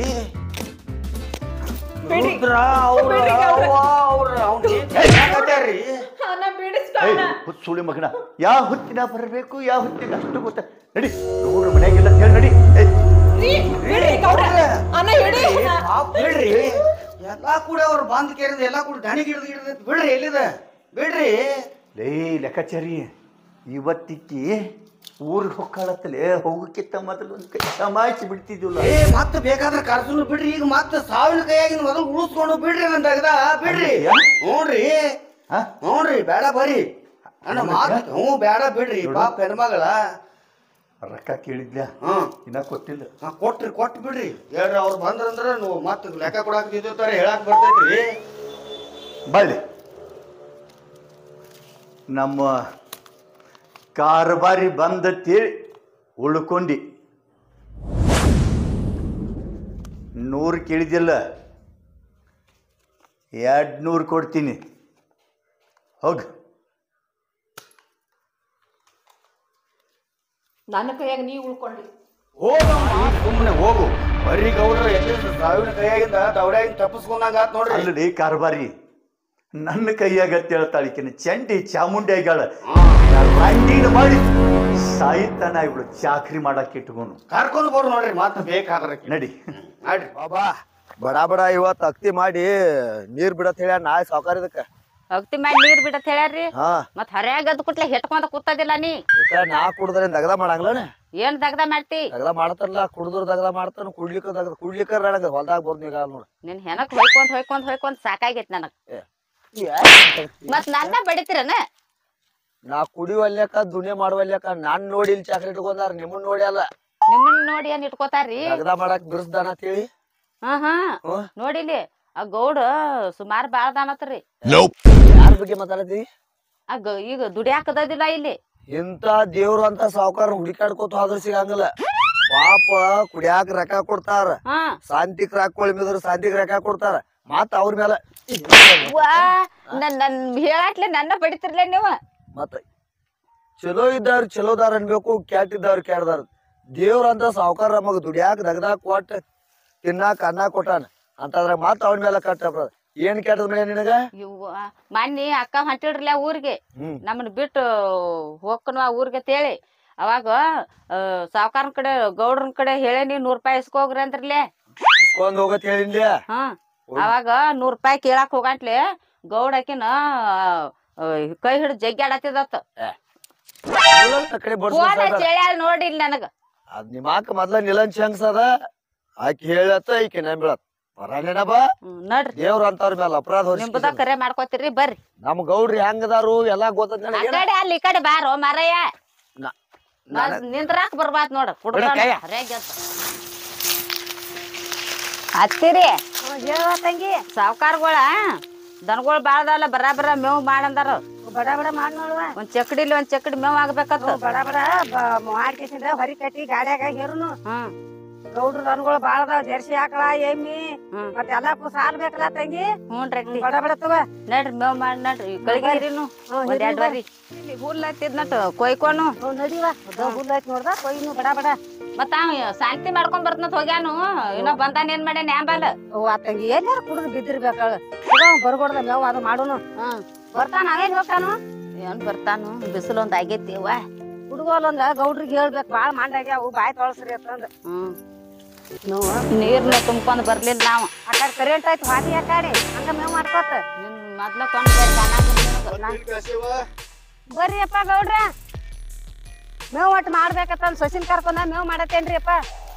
ಬಿಡಿ.
ರುದ್ರ ಅವ್ರ
ಬಿಡಿ ಗೌಡ್ರ.
ಅವ್ವ ಅವ್ರ ಅವ್ನ ಏನಾಗತ್ಯಾರ್ರಿ?
ಅನ್ನ ಬಿಡಿಸ್ಕೋಣ
ಹುಚ್ಚುಳಿ ಮಗನ ಯಾವ ಹುತ್ತಿನ ಬರಬೇಕು ಯಾವ ಹುತ್ತಿನ ಅಷ್ಟು ಗೊತ್ತ ನಡಿ ಗೌಡ್ರ ಮನ್ಯಾಗಿಲ್ಲ ಹೇಳಿ ನಡಿ ಏಯ್,
ರೀ, ಬಿಡ್ರಿ ಗೌಡ್ರ. ಅನ್ನ ಹಿಡಿ
ಪಾಪ್ ಬಿಡ್ರಿ ಎಲ್ಲಾ ಕೂಡ ಅವ್ರು ಬಂದ್ ಕೇರಿದ ಎಲ್ಲಾ ಕೂಡ ದಣಿಗೆ ಹಿಡಿದು ಹಿಡಿದ ಬಿಡ್ರಿ ಎಲ್ಲಿದ ಬಿಡ್ರಿ
ಲೇ ಲೆಕ್ಕಾಚಾರಿ ಇವತ್ತಿಕ್ಕಿ ಊರಿಗೆ ಹೊಕ್ಕಾಳತ್ತಲೇ ಹೋಗಕ್ಕಿಂತ ಮೊದಲು ಒಂದು ಕೈ ಸಮಾಯಿಸಿ ಬಿಡ್ತಿದ್ವಲ್ಲ
ಏ ಮತ್ತ ಬೇಕಾದ್ರೆ ಕರ್ಸುನು ಬಿಡ್ರಿ ಈಗ ಮತ್ತ ಸಾವಿನ ಕೈಯಾಗಿನ ಮೊದಲು ಉಳಿಸ್ಕೊಂಡು ಬಿಡ್ರಿ ನನ್ ತೆಗ್ದ ಬಿಡ್ರಿ ಹ್ಞೂನ್ರಿ
ಹಾ?
ಹ್ಞೂನ್ರಿ ಬೇಡ ಬರ್ರಿ ನನ್ನ ಮಾತು ಹ್ಞೂ ಬೇಡ ಬಿಡ್ರಿ ಪಾಪ ಹೆಣ್ಮಗಳ
ರೊಕ್ಕ ಕೇಳಿದ್ಲ
ಹ್ಮ್
ಇನ್ನ ಕೊಟ್ಟಿಲ್ಲ
ಹಾ, ಕೊಟ್ರಿ ಕೊಟ್ಟು ಬಿಡ್ರಿ ಹೇಳ್ರಿ ಅವ್ರು ಬಂದ್ರಂದ್ರ ನೀವು ಮತ್ತೆ ಲೆಕ್ಕ ಕೊಡಾಕ್ ನಿಂತಿರ್ತಾರೆ ಹೇಳಕ್ ಬರ್ತೈತ್ರಿ
ಬಳ್ಳಿ ನಮ್ಮ ಕಾರ್ಬಾರಿ ಬಂದತ್ತೇಳಿ ಉಳ್ಕೊಂಡಿ ನೂರು ಕೇಳಿದಿಲ್ಲ ಎರಡು ನೂರು ಕೊಡ್ತೀನಿ ಹೋಗ
ನನ್ನ ಕೈಯಾಗ ನೀ ಉಳ್ಕೊಂಡ್ರಿ
ಹೋಗಮ್ಮ ಸುಮ್ಮನೆ ಹೋಗು ಬರ್ರಿ ಗೌಡ್ರ ಎಲ್ಲಿ ಸಾವಿನ ಕೈಯಾಗಿಂದ ದೌಡ್ಯಾಗಿಂದ ತಪ್ಪಿಸ್ಕೊಂಡಂಗ ಆತ್ ನೋಡ್ರಿ
ಅಲ್ಲಡಿ ಕಾರ್ಬಾರಿ ನನ್ನ ಕೈಯಾಗ ಹೇಳ್ತಾಳಿಕಿನ ಚಂಡಿ ಚಾಮುಂಡಿ ಆಗ್ಯಾಳ ರಂಡೀನ ಮಾಡಿ ಸಾಯಿತಾನ ಇವಳು ಚಾಕ್ರಿ ಮಾಡಕ್ ಇಟ್ಕೊಂಡು
ಕರ್ಕೊಂಡು ಬರು ನೋಡ್ರಿ ಮತ್ತೆ ಬೇಕಾದ್ರೆ
ನಡಿ
ನಡ್ರಿ
ಬಾಬಾ ಬಡ ಬಡ ಇವತ್ತು ಅಕ್ತಿ ಮಾಡಿ ನೀರ್ ಬಿಡತ್ ಹೇಳ ನಾಳೆ ಸಾವುಕಾರ ಇದಕ್ಕ
ಅಗತಿ ಮಾಡಿ ನೀರ್ ಬಿಡತ್ ಹೇಳ್ಯಾರ್ರಿ
ಹಾ
ಮತ್ ಹರ್ಯಾಗ ಅದ್ ಕುಟ್ಲೆ ಹೆಟ್ಕೊಂಡ ಕೂತದಿಲ್ಲ ನೀ
ಯಾಕ ನಾ ಕುಡ್ದ್ರೆ ದಗದ ಮಾಡಂಗಿಲ್ಲ
ಏನ್ ದಗ್ದ ಮಾಡ್ತಿ
ದಗದ ಮಾಡ್ತಾರಲ್ಲ ಕುಡಿದ್ರ ದಗದ ಮಾಡ್ತಾನ ಕುಡ್ಲಿಕ್ಕ ದಗದ ಕುಡ್ಲಿಕ್ಕ ನನಗ ಹೊಲ್ದಾಗ ಬರ್ದು ಈಗ ನೋಡ
ನಿನ್ ಹೆಣಕ್ ಹೊಯ್ಕೊಂಡ್ ಹೊಯ್ಕೊಂಡ್ ಹೊಯ್ಕೊಂಡ್ ಸಾಕಾಗೈತ್ ನನಗ್ ಮತ್ ನನ್ನ ಬಡಿತಿರನ
ನಾ ಕುಡಿವಲ್ಯಾಕ ದುನಿಯಾ ಮಾಡುವಲ್ಯಾಕ ನಾನ್ ನೋಡಿ ಇಲ್ಲಿ ಚಾಕ್ರಿ ಇಟ್ಕೊಂಡಾರ ನಿಮ್ಮನ್ ನೋಡಿ ಅಲ್ಲ
ನಿಮ್ಮನ್ ನೋಡಿ ಏನ್ ಇಟ್ಕೋತಾರ್ರಿ
ದಗದ ಮಾಡಕ್ ಬಿರ್ಸ್ದಾನ ಅಂತೇಳಿ
ಹಾ ಹಾ
ಹ್ಮ್.
ನೋಡಿಲಿ ಆ ಗೌಡ ಸುಮಾರ್ ಬಾಳ ದಾನತ್ರಿ
ಯಾರ ಬಗ್ಗೆ ಮಾತಾಡತಿ
ಆ ಗ- ಈಗ ದುಡಿಯಾಕದಿಲ್ಲ ಇಲ್ಲಿ
ಇಂತ ದೇವ್ರು ಅಂತ ಸಾವುಕಾರ ಹುಡುಕಾಡ್ಕೋತ ಹೋದ್ರ ಸಿಗಂಗಿಲ್ಲ ಪಾಪ ಕುಡಿಯಾಕ ರೊಕ್ಕ ಕೊಡ್ತಾರ
ಹಾ
ಶಾಂತಿಕ್ ರಾಕೊಳ್ಳಿ ಮಿದ್ರ ಶಾಂತಿಕ್ ರೊಕ್ಕ ಕೊಡ್ತಾರ ಮತ್ತ ಅವ್ರ ಮೇಲೆ
ವಾ ನನ್ ನನ್ ಹೇಳಾಟ್ಲೆ ನನ್ನ ಬಡಿತಿರ್ಲೆ ನೀವು
ಮತ್ತ ಚಲೋ ಇದ್ದಾರ ಚಲೋದಾರ ಅನ್ಬೇಕು ಕೆಟ್ಟ ಇದ್ದಾರ ಕೆಟ್ಟದಾರ ದೇವ್ರ ಅಂತ ಸಾವುಕಾರ ನಮಗ ದುಡಿಯಾಕ ದಗದಾಕ ಕೊಟ್ಟ ತಿನ್ನಾಕ ಅನ್ನ ಕೊಟ್ಟಾನ ಅಂತಂದ್ರ ಮತ್ತ ಅವನ ಮೇಲೆ ಕಟ್ಟ ಏನ್ ಕೆಟ್ಟದ ಮನೆ ನಿನಗ
ಇವ್ವ ಮೊನ್ನೆ ಅಕ್ಕ ಹೊಂಟಿಡ್ರಲ್ಲ ಊರಿಗೆ
ಹ್ಮ್
ನಮ್ಮನ್ನ ಬಿಟ್ಟು ಹೋಗ್ಕನು ಆ ಊರಿಗೆ ತೇಳಿ ಅವಾಗ ಸಾವುಕಾರನ ಕಡೆ ಗೌಡ್ರನ್ ಕಡೆ ಹೇಳೇನಿ ನೂರ್ ರೂಪಾಯಿ ಇಸ್ಕೋಗ್ರಿ ಅಂದ್ರಲೆ
ಇಸ್ಕೊಂಡ್ ಹೋಗತ್ ಹೇಳಿನ್ಲ
ಹಾ ಅವಾಗ ನೂರ್ ರೂಪಾಯಿ ಕೇಳಾಕ್ ಹೋಗಂಟ್ಲೆ ಗೌಡಕಿನ ಕೈ ಹಿಡಿದು ಜಗ್ಗಿ ಆಡತ್ತಿದತ್ತ
ಆ ಕಡೆ
ಫೋನ್
ಬಡ್ಸ್ಕೊಂಡ್
ಹೇಳ್ಯಾಳ ನೋಡಿಲ್ ನನಗ
ಅದ್ ನಿಮಾಕ ಮೊದ್ಲ ನಿಲಂಚ್ ಹೆಂಗ್ಸದ ಆಕಿ ಹೇಳತ್ತ ಈಕಿ ನಂಬಿಳತ್ ಬರಾನೇನ ಬಾ
ಹ್ಮ್, ನಡ್ರಿ
ದೇವ್ರ ಅಂತವ್ರ ಮೇಲೆ ಅಪರಾಧ
ನಿಂಬುದ
ಹೊರಿಸಿ
ಕರೆ ಮಾಡ್ಕೋತೀರಿ ಬರ್ರಿ
ನಮ್ ಗೌಡ್ರಿ ಹೆಂಗದಾರು ಎಲ್ಲಾ ಗೊತ್ತದ
ಆ
ನನಗೆ
ಕಡೆ ಅಲ್ಲಿ ಈ ಕಡೆ ಬಾರೋ ಮಾರಯ್ಯ
ನಾ-
ಮತ್ತ್ ನಿಂದ್ರಾಕ್ ಬರ್ಬಾತ್ ನೋಡ
ಬಿಡ ಕೈಯ.
ಹತ್ತಿರಿ
ಹೇಳುವ ತಂಗಿ
ಸಾವ್ಕಾರ್ಗಳ ದನಗಳು ಬಾಳದಲ್ಲ ಬರಾಬರ ಮೇವ್ ಮಾಡಂದಾರ
ಬಡ ಬಡ ಮಾಡ್ ನೋಡುವ
ಒಂದ್ ಚಕಡಿಲಿ ಒಂದ್ ಚಕಡಿ ಮೇವ್ ಆಗ್ಬೇಕತ್ತ
ಬಡ ಬಡ ಮಾಡ್ಕೇಸಿಂದ ಹೊರಿ ಕಟ್ಟಿ ಗಾಡ್ಯಾಗ ಹೇರುನು
ಹ್ಮ್
ಗೌಡ್ರ ದನಗಳು ಬಾಳ ಅದಾವ ಜರ್ಸಿ ಆಕಳ ಎಮ್ಮಿ
ಹ್ಮ್.
ಮತ್ತೆ ಎಲ್ಲಾ ಸಾಲ್ ಬೇಕಲ್ಲ ತಂಗಿ
ಹ್ಞೂನ್ರಿ
ಬಡ ಬಡ ತಗೋ
ನಡ್ರಿ ಮೇವ್ ಮಾಡಿ ನಡ್ರಿ ಕಳಿಗೆ ಹಿರಿನು ಒಂದ್ ಎರಡ್ ಬಾರಿ ಇಲ್ಲಿ ಹುಲ್ ಹತ್ತಿದ್ ನಟ್ ಕೊಯ್ಕೊನು
ಅವ್ ನಡಿವ ಹುಲ್ಲ ಐತಿ ನೋಡ್ದ ಕೊಯ್ನು ಬಡ ಬಡ
ಮತ್ತ ಅವ ಶಾಂತಿ ಮಾಡ್ಕೊಂಡ್ ಬರ್ತನತ್ ಹೋಗ್ಯಾನು ಇನ್ನೋ ಬಂದಾನ ಏನ್ ಮಾಡ್ಯಾನ ಯಾಂಬಾಲ
ಅವ್ವ ತಂಗಿ ಎಲ್ಲಾರು ಕುಡಿದು ಬಿದ್ದಿರ್ಬೇಕಳ ಬರ್ಗೊಡ್ದ ಮೇವ್ ಅದು ಮಾಡುನು
ಹ್ಮ್
ಬರ್ತಾನ ಅವೇನ್ ಹೋಗ್ತಾನು
ಏನ್ ಬರ್ತಾನು ಬಿಸಿಲು ಒಂದ್ ಆಗೈತಿ ಅವ್ವ
ಹುಡುಗೋಲೊಂದ ಗೌಡ್ರಿಗೆ ಹೇಳ್ಬೇಕು ಬಾಳ ಮಂಡಾಗ್ಯ ಅವು ಬಾಯ್ ತೊಳಸ್ರಿ ಅಂತಂದ
ಹ್ಮ್
ನೋವು
ನೀರ್ನ ತುಂಬ್ಕೊಂಡ್ ಬರ್ಲಿಲ್ಲ ನಾವ್
ಆ ಕಡೆ ಕರೆಂಟ್ ಆಯ್ತು ಹಾದಿ ಆ ಕಡೆ ಹಂಗ ಮೇವ್ ಮಾಡ್ಕೋತ
ನಿನ್ ಮೊದ್ಲ ಕೊಂಡ್
ಬರ್ರಿ ಅಪ್ಪ ಗೌಡ್ರ ಮೇವ್ ಒಟ್ಟು ಮಾಡ್ಬೇಕತ್ತ ಸಸಿನ್ ಕರ್ಕೊಂಡ ಮೇವ್ ಮಾಡತ್ತೇನ್ರಿ ಅಪ್ಪ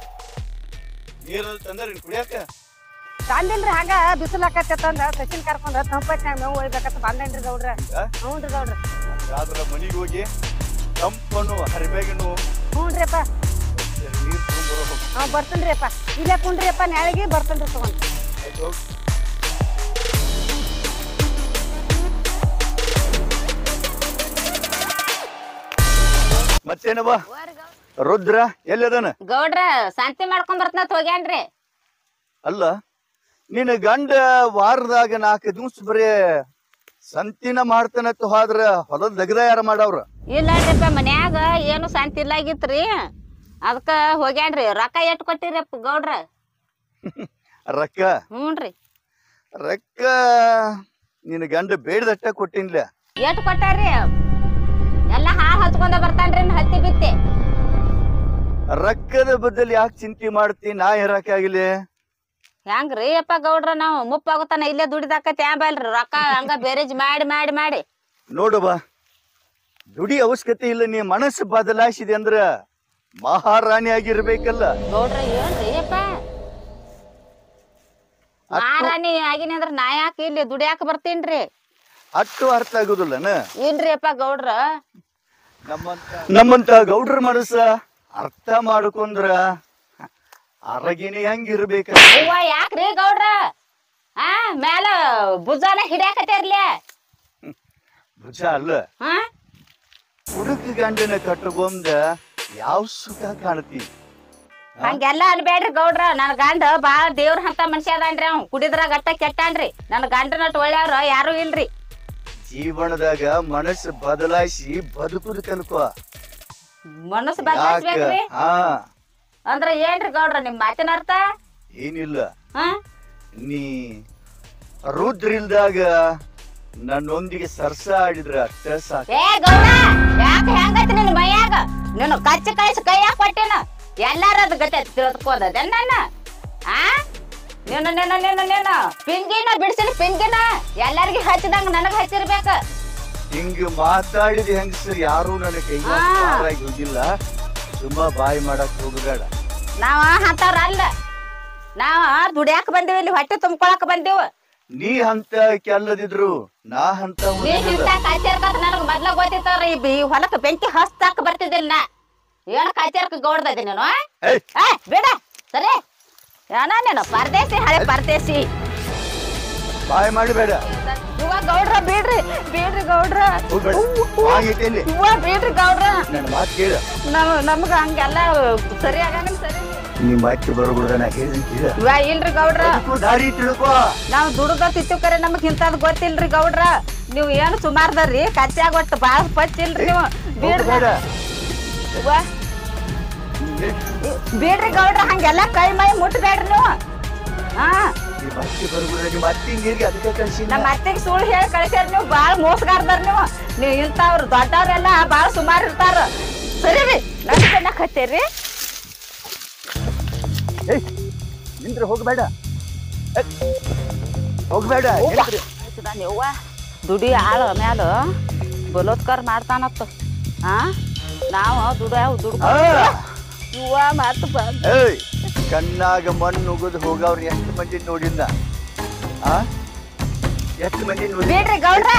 ತಂದಿಲ್ರಿ ಹಂಗ ಬಿಸಿಲು ಆಕತ್ತಂದ ಸಸಿನ್ ಕರ್ಕೊಂಡ ತಂಪತ್ನಾಗ ಮೇವ್ ಒಯ್ಬೇಕತ್ತ ಬಂದೇನ್ರಿ ಗೌಡ್ರ ಹ್ಞೂನ್ರಿ ಗೌಡ್ರ
ಮನಿಗೆ ಹೋಗಿ ತಂಪನು ಹರಿಬೇಗನು
ಹ್ಞೂನ್ರಿ ಅಪ್ಪ
ನೀರ್ ತಗೊಂಡ್ಬರೋ
ಹಾ ಬರ್ತೇನ್ರಿ ಅಪ್ಪ ಇಲ್ಲೇ ಕುಂಡ್ರಿ ಅಪ್ಪ ನಾಳೆಗೆ ಬರ್ತೇನ್ರಿ ತಗೊಂಡ್
ಮತ್ತೇನವ ರುದ್ರ ಎಲ್ಲದನ
ಗೌಡ್ರ ಶಾಂತಿ ಮಾಡ್ಕೊಂಡ್ ಬರ್ತನತ್ ಹೋಗ್ಯಾನ್ರಿ
ಅಲ್ಲ ನಿನ್ನ ಗಂಡ ವಾರದಾಗ ನಾಲ್ಕು ದಿವ್ಸ ಬರೇ ಸಂತಿನ ಮಾಡ್ತಾನತ್ತ ಹೋದ್ರ ಹೊಲದ ದಗದ ಯಾರ ಮಾಡವ್ರ
ಇಲ್ಲಪ್ಪ ಮನ್ಯಾಗ ಏನು ಶಾಂತಿ ಇಲ್ಲಾಗಿತ್ರಿ ಅದಕ್ಕ ಹೋಗ್ಯಾನ್ರಿ ರೊಕ್ಕ ಎಟ್ ಕೊಟ್ಟಿರಪ್ಪ ಗೌಡ್ರ
ರೊಕ್ಕ
ಹ್ಞೂನ್ರಿ
ರೊಕ್ಕ ನಿನ್ನ ಗಂಡ ಬೇಡದಟ್ಟ ಕೊಟ್ಟಿನ್ಲ
ಎಟ್ ಕೊಟ್ಟಾರಿ ಎಲ್ಲ ಹಾಲ್ ಹಚ್ಕೊಂಡ ಬರ್ತಾನ್ರಿ ಇನ್ ಹತ್ತಿ ಬಿತ್ತಿ
ರೊಕ್ಕದ ಬದಲು ಯಾಕೆ ಚಿಂತೆ ಮಾಡ್ತಿ ನಾ ಇರಾಕ ಆಗಿಲ್ಲ
ಹೆಂಗ್ರಿ ಅಪ್ಪ ಗೌಡ್ರ ನಾವು ಮುಪ್ಪಾಗುತ್ತಾನ ಇಲ್ಲೇ ದುಡಿದಾಕತಿ ಆಂಬಲ್ರಿ ರೊಕ್ಕ ಹಂಗ ಬೇರೇಜ್ ಮಾಡಿ ಮಾಡಿ ಮಾಡಿ
ನೋಡುವ ದುಡಿ ಅವಶ್ಯಕತೆ ಇಲ್ಲ ನೀ ಮನಸ್ಸು ಬದಲಾಯಿಸಿದೆ ಅಂದ್ರ ಮಹಾರಾಣಿ ಆಗಿರ್ಬೇಕಲ್ಲ
ಗೌಡ್ರ ಏನ್ರಿ ಅಪ್ಪ ಮಾರಾಣಿ ಆಗಿನಿ ಅಂದ್ರ ನಾ ಯಾಕೆ ಇಲ್ಲಿ ದುಡಿಯಾಕ ಬರ್ತೀನ್ರಿ
ಅಷ್ಟು ಅರ್ಥ ಆಗುದಿಲ್ಲನ
ಏನ್ರಿ ಅಪ್ಪ ಗೌಡ್ರ
ನಮ್ಮಂತ ಗೌಡ್ರ ಮನಸ್ಸ ಅರ್ಥ ಮಾಡ್ಕೊಂಡ್ರ ಅರಗಿನಿ ಹೆಂಗಿರ್ಬೇಕ
ಅವ್ವ ಯಾಕ್ರಿ ಗೌಡ್ರ ಆ ಮ್ಯಾಲ ಭುಜಾನ ಹಿಡ್ಯಾಕತ್ಯಾರ್ಲೆ
ಭುಜ ಅಲ್ಲ
ಹಾ
ಹುಡುಕ ಗಂಡನ ಕಟ್ಟಗೊಂದ ಯಾವ ಸುಖ ಕಾಣ್ತಿ
ಹಂಗೆಲ್ಲ ಅನ್ಬೇಡ್ರಿ ಗೌಡ್ರ ನನ್ ಗಂಡ ಬಾಳ ದೇವ್ರ ಅಂತ ಮನುಷ್ಯ ಅದಾನ್ರಿ ಅವ್ ಕುಡಿದ್ರ ಗಟ್ಟ ಕೆಟ್ಟಾನ್ರಿ ನನ್ ಗಂಡ ನಟ್ ಒಳ್ಳೆಯವ್ರ ಯಾರು ಇಲ್ರಿ
ಜೀವನದಾಗ ಮನಸ್ಸು ಬದಲಾಯಿಸಿ ಬದುಕುದು ಕಲ್ಕೋ
ಮನಸ್ಸು
ಯಾಕ
ಬದಲಾಯಿಸ್ಬೇಕ್ರಿ
ಹಾ
ಅಂದ್ರ ಏನ್ರಿ ಗೌಡ್ರ ನಿಮ್ ಮಾತಿನ ಅರ್ಥ
ಏನಿಲ್ಲ
ಹಾ
ನೀ ರುದ್ರಿಲ್ದಾಗ ನನ್ನೊಂದಿಗೆ ಸರ್ಸ ಆಡಿದ್ರ ಅಷ್ಟ ಸಾಕು
ಏ ಗೌಡ ಯಾಕ ಹೆಂಗೈತಿ ನಿನ್ ಮೈಯಾಗ ನೀನು ಕಚ್ಚ ಕಳಿಸಿ ಕೈಯಾಗ ಕೊಟ್ಟೇನ ಎಲ್ಲಾರ ಅದ್ ಗತೆ ತಿಳ್ಕೋದದ ನನ್ನ ಆ ನೀನು ನೀನು ನೀನು ನೀನು ಪಿಂಗಿನ ಬಿಡ್ಸಿನ ಪಿಂಗಿನ ಎಲ್ಲಾರ್ಗಿ ಹಚ್ಚಿದಂಗ ನನಗ ಹಚ್ಚಿರ್ಬೇಕ
ಹಿಂಗ ಮಾತಾಡಿದ ಹೆಂಗಸರು ಯಾರು ನನ್ನ ಕೈಗೆ
ಆ.
ಹೋಗಿಲ್ಲ ತುಂಬಾ ಬಾಯಿ ಮಾಡಕ್ ಹೋಗಬೇಡ
ನಾವ ಅಂತವ್ರ ಅಲ್ಲ ನಾವ ದುಡ್ಯಾಕ ಬಂದೇವಿ ಇಲ್ಲಿ ಹೊಟ್ಟೆ ತುಂಬ್ಕೊಳಕ್ ಬಂದೇವು
ನೀ ಅಂತ ಕೆಲ್ಲದಿದ್ರು ನಾ ಅಂತ
ನೀ ಇಂತ ಕಾಯ್ತಿರ್ಕತ್ ನನಗ್ ಮೊದ್ಲ ಗೊತ್ತಿತ್ತವ್ರ ಈ ಬಿ- ಹೊಲಕ್ ಬೆಂಕಿ ಹಸ್ತಾಕ ಬರ್ತಿದ್ದಿಲ್ಲ ನಾ ಏನ್ ಕಾಯ್ತಿರ್ಕ ಗೌಡ್ದದಿ ನೀನು
ಏಯ್!
ಏ ಬೇಡ ಸರಿ ಏನ ನೀನು ಪರದೇಸಿ ಹಳೆ ಪರದೇಸಿ
ಬಾಯಿ ಮಾಡಬೇಡ
ಇವ ಗೌಡ್ರ ಬೇಡ್ರಿ ಬೇಡ್ರಿ ಗೌಡ್ರ
ಹೋಗ್ಬೇಡ ಬಾಯಿಗೆ ಇಲ್ಲಿ
ಇವ ಬೇಡ್ರಿ ಗೌಡ್ರ
ನನ್ನ ಮಾತು ಕೇಳ
ನಮ್ ನಮ್ಗ ಹಂಗೆಲ್ಲ ಸರಿ ಆಗಂಗಿಲ್ಲ ಸರಿ
ನೀ ಮಾತು ಬರೋಬಿಡ್ದ ನಾ ಹೇಳಿದ್ ಕೇಳ
ಇವ ಇಲ್ರಿ ಗೌಡ್ರ
ಅದಕ್ಕೂ ದಾರಿ ತಿಳ್ಕೊ
ನಾವ್ ದುಡ್ದ ತಿತ್ತು ಕರೆ ನಮಗ್ ಇಂಥದ್ ಗೊತ್ತಿಲ್ರಿ ಗೌಡ್ರ ನೀವ್ ಏನು ಸುಮಾರ್ದಾರ್ರಿ ಕಚ್ಚಾಗ ಒಟ್ಟು ಬಾಳ ಪಚ್ಚಿಲ್ರಿ ನೀವು ಬೇಡ್ರಿ
ಬೇಡ
ಇವ ಬೇಡ್ರಿ ಗೌಡ್ರ ಹಂಗೆಲ್ಲ ಕೈ ಮೈ ಮುಟ್ಬೇಡ್ರಿ ನೀವು ಹಾ
ಈ ಮತ್ತೆ ಬರೋಬಿಡ್ದ ನಿಮ್ಮ ಅತ್ತಿ ನೀರಿಗೆ ಅದಕ್ಕೆ ಕಳ್ಸಿ
ನಮ್ಮ ಅತ್ತೆಗೆ ಸುಳ್ಳು ಹೇಳಿ ಕಳಿಸ್ಯಾರ ನೀವು ಬಾಳ ಮೋಸಗಾರ್ದಾರ ನೀವು ನೀವು ಇಂಥವ್ರು ದೊಡ್ಡವ್ರೆಲ್ಲ ಬಾಳ ಸುಮಾರು ಇರ್ತಾರ ಸರಿ ರೀ ನನ್ ಕಣ್ಣಕ್ ಹತ್ತೀರಿ
ಏಯ್ ನಿಂದ್ರೆ ಹೋಗಬೇಡ ಹೋಗ್ಬೇಡ ನಿಂತ್ರೆ.
ಯವ್ವ ದುಡಿ ಆಳ ಮ್ಯಾಲ ಬಲೋತ್ಕರ್ ಮಾಡ್ತಾನತ್ತ ಹಾ ನಾವ ದುಡ ದುಡ್
ಆ,
ಇವ್ವ ಮತ್ ಬಂದ್
ಏಯ್ ಕಣ್ಣಾಗ ಮಣ್ಣು ಉಗಿದು ಹೋಗವ್ರು ಎಷ್ಟು ಮಂದಿ ನೋಡಿಲ್ಲ ಆ ಎಷ್ಟು ಮಂದಿ ನೋಡಿ
ಬೇಡ್ರಿ ಗೌಡ್ರ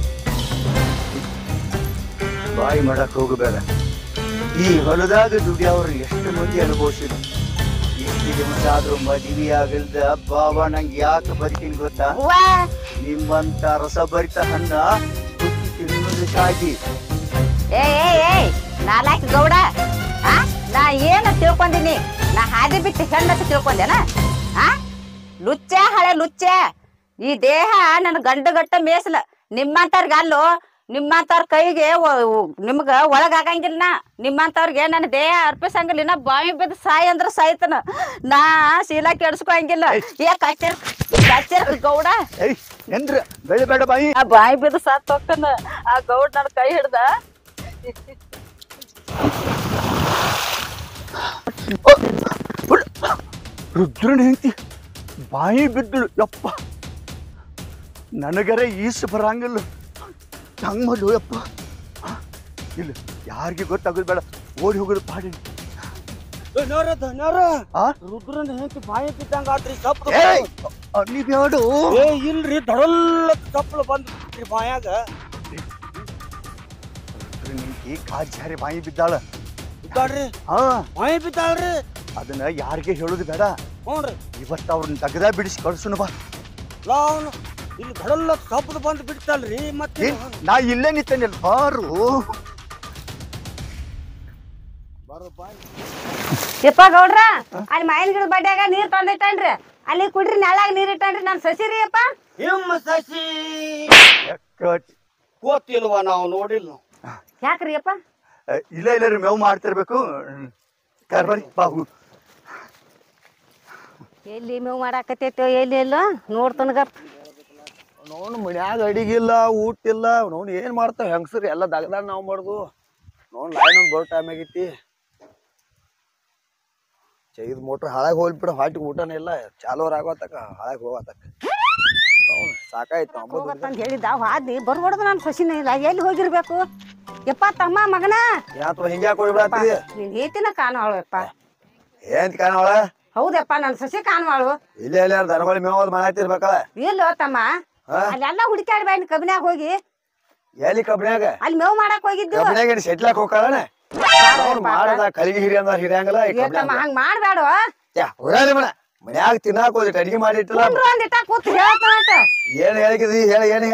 ಬಾಯಿ ಮಾಡಕ್ ಹೋಗಬೇಡ ಈ ಹೊಲದಾಗ ದುಡಿಯವ್ರು ಎಷ್ಟು ಮಂದಿ ಅನುಭವಿಸಿದ್ರು ಇಷ್ಟು ದಿವಸ ಆದ್ರೂ ಮದುವೆ ಆಗಲ್ದ ಬಾಬಾ ನಂಗೆ ಯಾಕೆ ಬದುಕಿನ ಗೊತ್ತಾ
ಅವ್ವ
ನಿಮ್ಮಂತ ರಸಭರಿತ ಹಣ್ಣ ಕುಟ್ಟಿ ತಿನ್ನೋದಕ್ಕಾಗಿ
ಏ ಏ ಏ ನಾಲ್ಕು ಗೌಡ ಆ ನಾ ಏನ ತಿಳ್ಕೊಂಡಿನಿ ನಾ ಹಾದಿ ಬಿಟ್ಟು ಹೆಣ್ಣತ್ತ ತಿಳ್ಕೊಂಡೆನ ಆ ಲುಚ್ಚ ಹಳೆ ಲುಚ್ಚ ಈ ದೇಹ ನನ್ನ ಗಂಡು ಗಟ್ಟ ಮೇಸಲ ನಿಮ್ಮಂತವ್ರಿಗೆ ಅಲ್ಲೋ ನಿಮ್ಮಂತವ್ರ ಕೈಗೆ ಒ- ಒ- ನಿಮ್ಗ ಒಳಗಾಗಂಗಿಲ್ಲ ನಾ ನಿಮ್ಮಂತವ್ರಿಗೆ ನನ್ನ ದೇಹ ಅರ್ಪಿಸಂಗಿಲ್ಲ ಇನ್ನ ಬಾವಿ ಬಿದ್ದು ಸಾಯಿ ಅಂದ್ರ ಸಾಯ್ತನ ನಾ ಶೀಲ ಕೆಡ್ಸ್ಕೊಳಂಗಿಲ್ಲ ಏ ಕಚ್ಚರ್ ಕಚ್ಚರ್ ಗೌಡ
ಏಯ್ ಎಂದ್ರ ಬೆಳೆ ಬೇಡ ಬಾಯಿ
ಆ ಬಾಯಿ ಬಿದ್ದು ಸಾತ್ ಹೋಗ್ತಾನ ಆ ಗೌಡ ನನ್ನ ಕೈ ಹಿಡ್ದ
ರುದ್ರನ ಹೆಂಡತಿ ಬಾಯಿ ಬಿದ್ದಳು ಯಪ್ಪ ನನಗರ ಈಸು ಬರಂಗಿಲ್ಲ ಹಂಗ್ ಮಾಡ್ಲು ಯಪ್ಪ ಆ, ಇಲ್ಲ ಯಾರಿಗೆ ಗೊತ್ತಾಗೋದು ಬೇಡ ಓಡಿ ಹೋಗೋದು ಪಾಡಿ
ಧನ್ಯವಾರ ಧನ್ಯವಾರ
ಆ
ರುದ್ರನ ಹೆಂಡತಿ ಬಾಯಿ ಬಿದ್ದಂಗ ಆತ್ರಿ ಸಪ್
ಏಯ್ ನೀ ಬೇಡು
ಏ ಇಲ್ರಿ ದಡಲ್ಲ ಸಪ್ಪಳ ಬಂದ್ರಿ ಬಾಯಾಗ
ರುದ್ರನ ಹೆಂಡತಿ ಕಾಜಾರಿ ಬಾಯಿ ಬಿದ್ದಾಳ
ಬಿದ್ದಾಳ್ರಿ
ಹಾ
ಬಾಯಿ ಬಿದ್ದಾಳ್ರಿ
ಅದನ್ನ ಯಾರಿಗೆ ಹೇಳೋದು ಬೇಡ
ಹ್ಞೂನ್ರಿ
ಇವತ್ತು ಅವ್ರನ್ನ ತಗದ ಬಿಡಿಸಿ ಕಳ್ಸುನು ಬಾ
ಲಾ ಅವ್ನು ಇಲ್ಲಿ ದಡಲ್ಲ ಸಪ್ಪದ ಬಂದು ಬಿಡ್ತಲ್ರಿ ಮತ್ತೆ
ಏನ್ ನಾ ಇಲ್ಲೇ ನಿಂತೇನೆ ಬಾರು
ಯಪ್ಪ ಗೌಡ್ರ ಅಲ್ಲಿ ಮಾಯಿನ ಗಿಡದ ಬಡ್ಡ್ಯಾಗ ನೀರ್ ತಂದೈತನ್ರಿ ಅಲ್ಲಿ ಕುಡ್ರಿ ನೆಳಾಗ ನೀರ್ ಇಟ್ಟನ್ರಿ ನನ್ ಸಸಿರಿ ಯಪ್ಪ
ಹಿಮ್ಮ ಸಸಿ
ಯಾಕ-
ಗೊತ್ತಿಲ್ವಾ ನಾವು ನೋಡಿಲ್ಲ ನಾವು.
ಯಾಕ್ರಿ ಯಪ್ಪ
ಅ, ಇಲ್ಲ ಇಲ್ಲ ರೀ ಮೇವು ಮಾಡ್ತಿರ್ಬೇಕು ಕರ್ಬರಿ ಬಾಹು
ಎಲ್ಲಿ ಮೇವ್ ಮಾಡಾಕತ್ತೈತೋ ಎಲ್ಲಿ ಇಲ್ಲ ನೋಡ್ತನಗಪ್ಪ
ನೋಡ್ ಮನ್ಯಾಗ ಅಡಿಗಿಲ್ಲ ಊಟ ಇಲ್ಲ ನೋಡ್ ಏನ್ ಮಾಡ್ತಾವ ಹೆಂಗಸರು ಎಲ್ಲ ದಗದಾಗ ನಾವ್ ಮಾಡುದು ನೋಡ್ ಲೈನ್ ಒಂದ್ ಬರೋ ಟೈಮ್ ಆಗೈತಿ ಚೈದ್ ಮೋಟ್ರ್ ಹಾಳಾಗಿ ಹೋಗ್ಬಿಡ ಹಾಟಿಗೆ ಊಟನೇ ಇಲ್ಲ ಚಾಲೋರ್ ಆಗೋತಕ ಹಾಳಾಗಿ ಹೋಗತಕ ಸಾಕಾಯ್ತು ಅಂಬದು
ಹೋಗತ್ತಂತ ಹೇಳಿದ್ದ ಹಾದಿ ಬರ್ಬಾರ್ದು ನಾನು ಸಸಿನೇ ಇಲ್ಲ ಎಲ್ಲಿ ಹೋಗಿರ್ಬೇಕು ಯಪ್ಪ ತಮ್ಮ ಮಗನ
ಯಾತ ಹಿಂಗ್ಯಾಕ್ ಹೋಗ್ಬಿಡತ್ತಿ
ನೀನ್ ಹೇತಿನ ಕಾಣವಾಳು ಯಪ್ಪ
ಏನ್ ಕಾಣವಳ
ಹೌದಪ್ಪ ನನ್ ಸಸಿ ಕಾಣವಾಳು
ಇಲ್ಲೇ ಇಲ್ಲ ದನಗಳ ಮೇವ್ ಮಾಡತ್ತಿರ್ಬೇಕಲ್ಲ
ಇಲ್ಲೋ ತಮ್ಮ
ಹಾ?
ಅಲ್ಲೆಲ್ಲ ಹುಡುಕಾಡಿ ಬಾಯಿ ಕಬ್ನ್ಯಾಗ ಹೋಗಿ
ಎಲ್ಲಿ ಕಬ್ನ್ಯಾಗ
ಅಲ್ಲಿ ಮೇವ್ ಮಾಡಕ್ ಹೋಗಿದ್ದು
ಕಬ್ನ್ಯಾಗ ಸೆಟ್ಲಾಕ್ ಹೋಗ್ಕಳನ ಮಾಡದ ಕಲಿಗೆ ಹಿರಿ ಅಂದ್ರ ಹಿರಿಯಂಗಲ್ಲ ಈ
ಏ ತಮ್ಮ
ಕಬ್ನ್ಯಾಗ
ಹಂಗ್ ಮಾಡ್ಬೇಡ
ಯಾ ಹೋಗ್ಯಾಳಿ ಮನ ಮನ್ಯಾಗ ತಿನ್ನಾಕ ಹೋಗಿ ಅಡಿಗೆ ಮಾಡಿಟ್ಟಿಲ್ಲ
ಕುಂಡ್ರು ಒಂದ್ ಇಟ್ಟ ಕೂತ್ ಹೇಳ್ತಾನಟ
ಏನ್ ಹೇಳಿಕಿದಿ ಹೇಳ ಏನೀಗ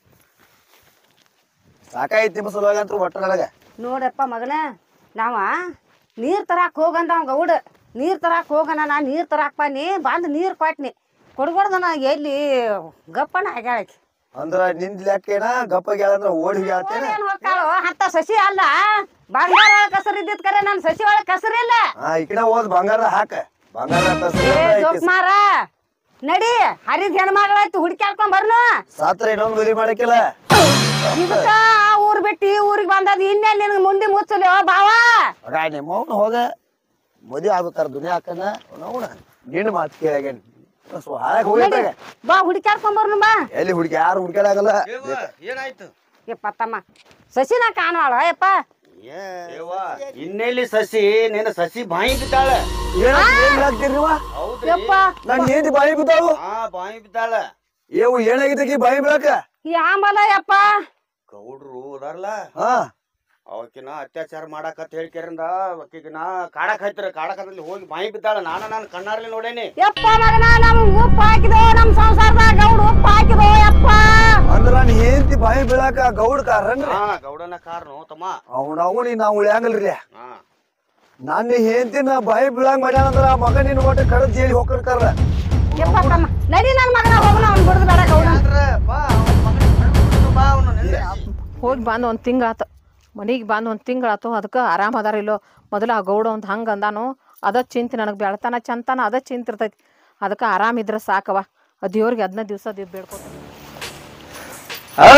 ಸಾಕಾಯ್ತು ನಿಮ್ಮ ಸಲುವಾಗಿ ಅಂತೂ ಒಟ್ಟ ನನಗ
ನೋಡಪ್ಪ ಮಗನ ನಾವ ನೀರ್ ತರಾಕ್ ಹೋಗಂದ ಅವ ಗೌಡ ನೀರ್ ತರಾಕ್ ಹೋಗಣ ನಾ ನೀರ್ ತರಾಕ್ ಬನ್ನಿ ಬಂದ್ ನೀರ್ ಕೊಟ್ನಿ ಕೊಡ್ಬಾರ್ದು ನಾ ಎಲ್ಲಿ ಗಪ್ಪನ ಆಗ್ಯಾಳಕಿ
ಅಂದ್ರ ನಿಂದ್ ಲೆಕ್ಕೇನ ಗಪ್ಪಗೆ ಅಂದ್ರ ಓಡಿ ಹೇಳ್ತೇನೆ
ಏನ್ ಹೋಗ್ತಾಳೋ ಅಂತ ಸಸಿ ಅಲ್ಲ ಬಂಗಾರ ಕಸರ್ ಇದ್ದಿದ್ ಕರೆ ನನ್ ಸಸಿ ಒಳಗ್ ಕಸರಿಲ್ಲ
ಹಾ ಈ ಕಡೆ ಹೋದ್ ಬಂಗಾರ ಹಾಕ ಬಂಗಾರ ತರ್ಸಿ
ಏ ಜೋಕ್ಮಾರ ನಡಿ ಹರಿದ್ ಹೆಣ್ಮಗಳಾಯ್ತು ಹುಡ್ಕ್ಯಾಡ್ಕೊಂಡ್ ಬರ್ನು
ಸಾತ್ರ ಇನ್ನೊಂದ್ ಮದ್ವಿ ಮಾಡಕ್ಕಿಲ್ಲ
ಇದಕ್ಕ ಆ ಊರ್ ಬಿಟ್ಟು ಈ ಊರಿಗೆ ಬಂದದ್ ಇನ್ನೆಲ್ಲಿ ನಿನಗ್ ಮುಂದೆ ಮುಚ್ಚಲಿ ಬಾವ
ಮಗ ನಿಮ್ಮ ಅವ್ನ ಹೋಗ ಮದ್ವಿ ಆಗ್ಬೇಕಾರ ದುನಿಯಾ ಹಾಕನ ನೋಡ ನಿನ್ನ ಮಾತು ಕೇಳಾಗೇನ್ ಹಾಳಾಗ್ ಹೋಗಿದ್ದಾಗ
ಬಾ ಹುಡುಕ್ಯಾಡ್ಕೊಂಬರ್ನು ಬಾ
ಎಲ್ಲಿ ಹುಡುಕಿ ಯಾರು ಹುಡುಕಾಡಾಗಲ್ಲ
ಏನಾಯ್ತು
ಯಪ್ಪ ತಮ್ಮ ಸಸಿನ ಕಾಣವಾಳ ಯಪ್ಪ
ಯವ್ವ, ಇನ್ನೆಲ್ಲಿ ಸಸಿ ನಿನ್ನ ಸಸಿ ಬಾಯಿ ಬಿದ್ದಾಳ
ಏನ್ ಹಾಕ್ತೀರಿ ನೀವ
ಹೌದ್ರಿ
ಯಪ್ಪ
ನನ್ ಏನ್ ಬಾಯಿ ಬಿದ್ದಾವು
ಹಾ ಬಾಯಿ ಬಿದ್ದಾಳ
ಏವು ಏನಾಗಿದ್ದಕ್ಕೆ ಬಾಯಿ ಬೀಳಕ
ಯಾಂಬಲ ಯಪ್ಪ
ಗೌಡ್ರು ಅದಾರಲ್ಲ
ಹಾ
ಅವಕಿನ ಅತ್ಯಾಚಾರ ಮಾಡಾಕತ್ ಹೇಳ್ಕೇರಿಂದ ಆಕಿಗಿನ ಕಾಡಕ್ ಹೈತ್ರ ಕಾಡಕಲ್ಲಿ ಹೋಗಿ ಬಾಯಿ ಬಿದ್ದಾಳ ನಾನ ನಾನು ಕಣ್ಣಾರ್ಲಿ ನೋಡೇನಿ
ಯಪ್ಪ ಮಗನ ನಮ್ ಉಪ್ಪು ಹಾಕಿದೋ ನಮ್ ಸಂಸಾರದಾಗ ಗೌಡ ಉಪ್ಪು ಹಾಕಿದೋ ಯಪ್ಪ
ಅಂದ್ರ ನಾನ್ ಹೆಂಡತಿ ಬಾಯಿ ಬೀಳಾಕ ಗೌಡ್ ಕಾರನ್ರಿ
ಹಾ ಗೌಡನ ಕಾರ್ನು ತಮ್ಮ
ಅವ್ನ ಅವನಿ ನಾವು ಉಳ್ಯಾಂಗಲ್ರಿ
ಹಾ
ನನ್ನ ಹೆಂಡತಿನ ಬಾಯಿ ಬೀಳಂಗ್ ಮಾಡ್ಯಾನಂದ್ರ ಆ ಮಗ ನಿನ್ ಒಟ್ಟು ಕಡದ್ ಜೈಲಿ ಹೋಗ್ತಿರ್ತಾರ
ಯಪ್ಪ ತಮ್ಮ ನಡಿ ನನ್ ಮಗನ ಹೋಗೋಣ ಅವ್ನ್ ಬಿಡುದು ಬೇಡ ಗೌಡ
ಬಾ ಅವ್ನ್ ಮಗನಿಗೆ ಕರ್ಕೊಂಡ್ ಬಾ ಅವ್ನು ನಿಂದ್ರಿಸಿ.
ಹೋಗಿ ಬಂದು ಒಂದು ತಿಂಗಾತು ಮನೆಗೆ ಬಂದು ಒಂದು ತಿಂಗಳಾತು ಅದಕ್ಕೆ ಆರಾಮ ಅದಾರ ಇಲ್ಲೋ ಮೊದಲು ಆ ಗೌಡ ಒಂದು ಹಂಗೆ ಅಂದಾನು ಅದ ಚಿಂತೆ ನನಗೆ ಬೆಳತನ ಚಂತನ ಅದ ಚಿಂತೆ ಇರ್ತೈತಿ ಅದಕ್ಕೆ ಆರಾಮಿದ್ರೆ ಸಾಕವ ಆ ದೇವ್ರಿಗೆ ಹದಿನೈದು ದಿವಸ ದೇವ್ ಬೇಡ್ಕೊತ
ಆ,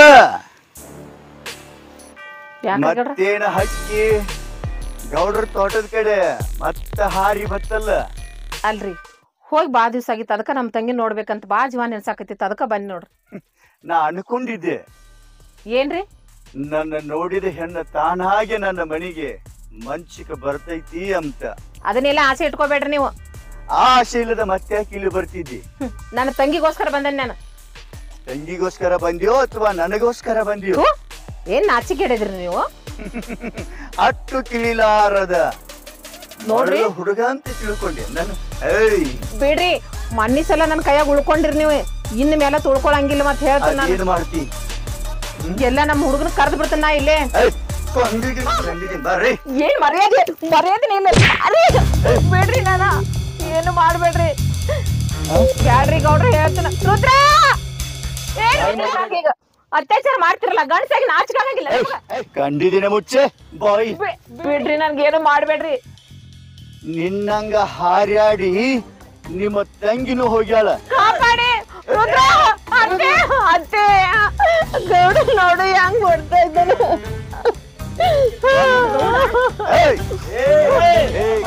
ಯಾಕೆ
ಮತ್ತೇನ ಹಕ್ಕಿ ಗೌಡ್ರ ತೋಟದ ಕಡೆ ಮತ್ತ ಹಾರಿ ಬತ್ತಲ್ಲ
ಅಲ್ರಿ ಹೋಗಿ ಭಾಳ ದಿವಸ ಆಗಿತ್ತು ಅದಕ್ಕೆ ನಮ್ಮ ತಂಗಿ ನೋಡ್ಬೇಕಂತ ಭಾಳ ಜೀವ ನೆನ್ಸಾಕತ್ತಿತ್ತು ಅದಕ್ಕೆ ಬನ್ನಿ ನೋಡ್ರಿ
ನಾ ಅನ್ಕೊಂಡಿದ್ದೆ
ಏನ್ರಿ
ನನ್ನ ನೋಡಿದ ಹೆಣ್ಣು ತಾನಾಗೆ ನನ್ನ ಮನೆಗೆ ಮಂಚಿಕ ಬರ್ತೈತಿ ಅಂತ
ಅದನ್ನೆಲ್ಲ ಆಸೆ ಇಟ್ಕೋಬೇಡ್ರಿ ನೀವು
ಆ ಆಸೆ ಇಲ್ಲದ ಮತ್ತೆ ಯಾಕೆ ಇಲ್ಲಿ ಬರ್ತಿದ್ದಿ
ಹ್ಮ್. ನನ್ನ ತಂಗಿಗೋಸ್ಕರ ಬಂದೇನೆ ನಾನು
ತಂಗಿಗೋಸ್ಕರ ಬಂದ್ಯೋ ಅಥವಾ ನನಗೋಸ್ಕರ ಬಂದ್ಯೋ
ಥು, ಏನ್ ನಾಚಿಕೆ ಹಿಡಿದ್ರಿ ನೀವು
ಅಟ್ಟು ತಿಳಿಲಾರದ
ನೋಡ್ರಿ.
ಒಳ್ಳೆ ಹುಡುಗ ಅಂತ ತಿಳ್ಕೊಂಡೆ ನಾನು ಏಯ್
ಬಿಡ್ರಿ ಮನ್ನಿ ಸಲ ನನ್ನ ಕೈಯಾಗ ಉಳ್ಕೊಂಡಿರಿ ನೀವು ಇನ್ ಮೇಲೆ ತುಳ್ಕೊಳಂಗಿಲ್ಲ ಮತ್ತೆ ಹೇಳ್ತೀನಿ ನಾನು
ಅದೇನ್ ಮಾಡ್ತಿ
ಎಲ್ಲ ನಮ್ಮ ಹುಡುಗನ ಕರೆದು ಬಿಡ್ತೀನಿ ನಾ ಇಲ್ಲೇ
ಏಯ್, ಕೊಂದಿದ್ದೀನಿ, ಕೊಂದಿದ್ದೀನಿ, ಬರ್ರಿ
ಏನ್ ಮರ್ಯಾದೆ ಮರ್ಯಾದೆ ಇಲ್ಲ ಮರ್ಯಾದೆ. ಬಿಡ್ರಿ ನಾನ ಏನು ಮಾಡ್ಬೇಡ್ರಿ ಬ್ಯಾಡ್ರಿ ಗೌಡ್ರ ಹೇಳ್ತಾನ ರುದ್ರ ಏನ್ ರುದ್ರ ಹಂಗೀಗ? ಅತ್ಯಾಚಾರ ಮಾಡ್ತಿರಲ್ಲ ಗಂಡಸಾಗಿ ನಾಚಿಕಾಗಂಗಿಲ್ಲ
ಕಂಡಿದಿನ ಮುಚ್ಚೆ ಬಾಯ್
ಬಿಡ್ರಿ ನನ್ಗೇನು ಮಾಡ್ಬೇಡ್ರಿ
ನಿನ್ನಂಗ ಹಾರ್ಯಾಡಿ ನಿಮ್ಮ ತಂಗಿನೂ ಹೋಗ್ಯಾಳ
ಕಾಪಾಡಿ ರುದ್ರ ಅತ್ತೆ ಅತ್ತೆ ಗೌಡ ನೋಡು ಹೆಂಗ್ ಹೊಡ್ತಾ ಇದ್ದಾನೆ
ಏಯ್! ಏಯ್,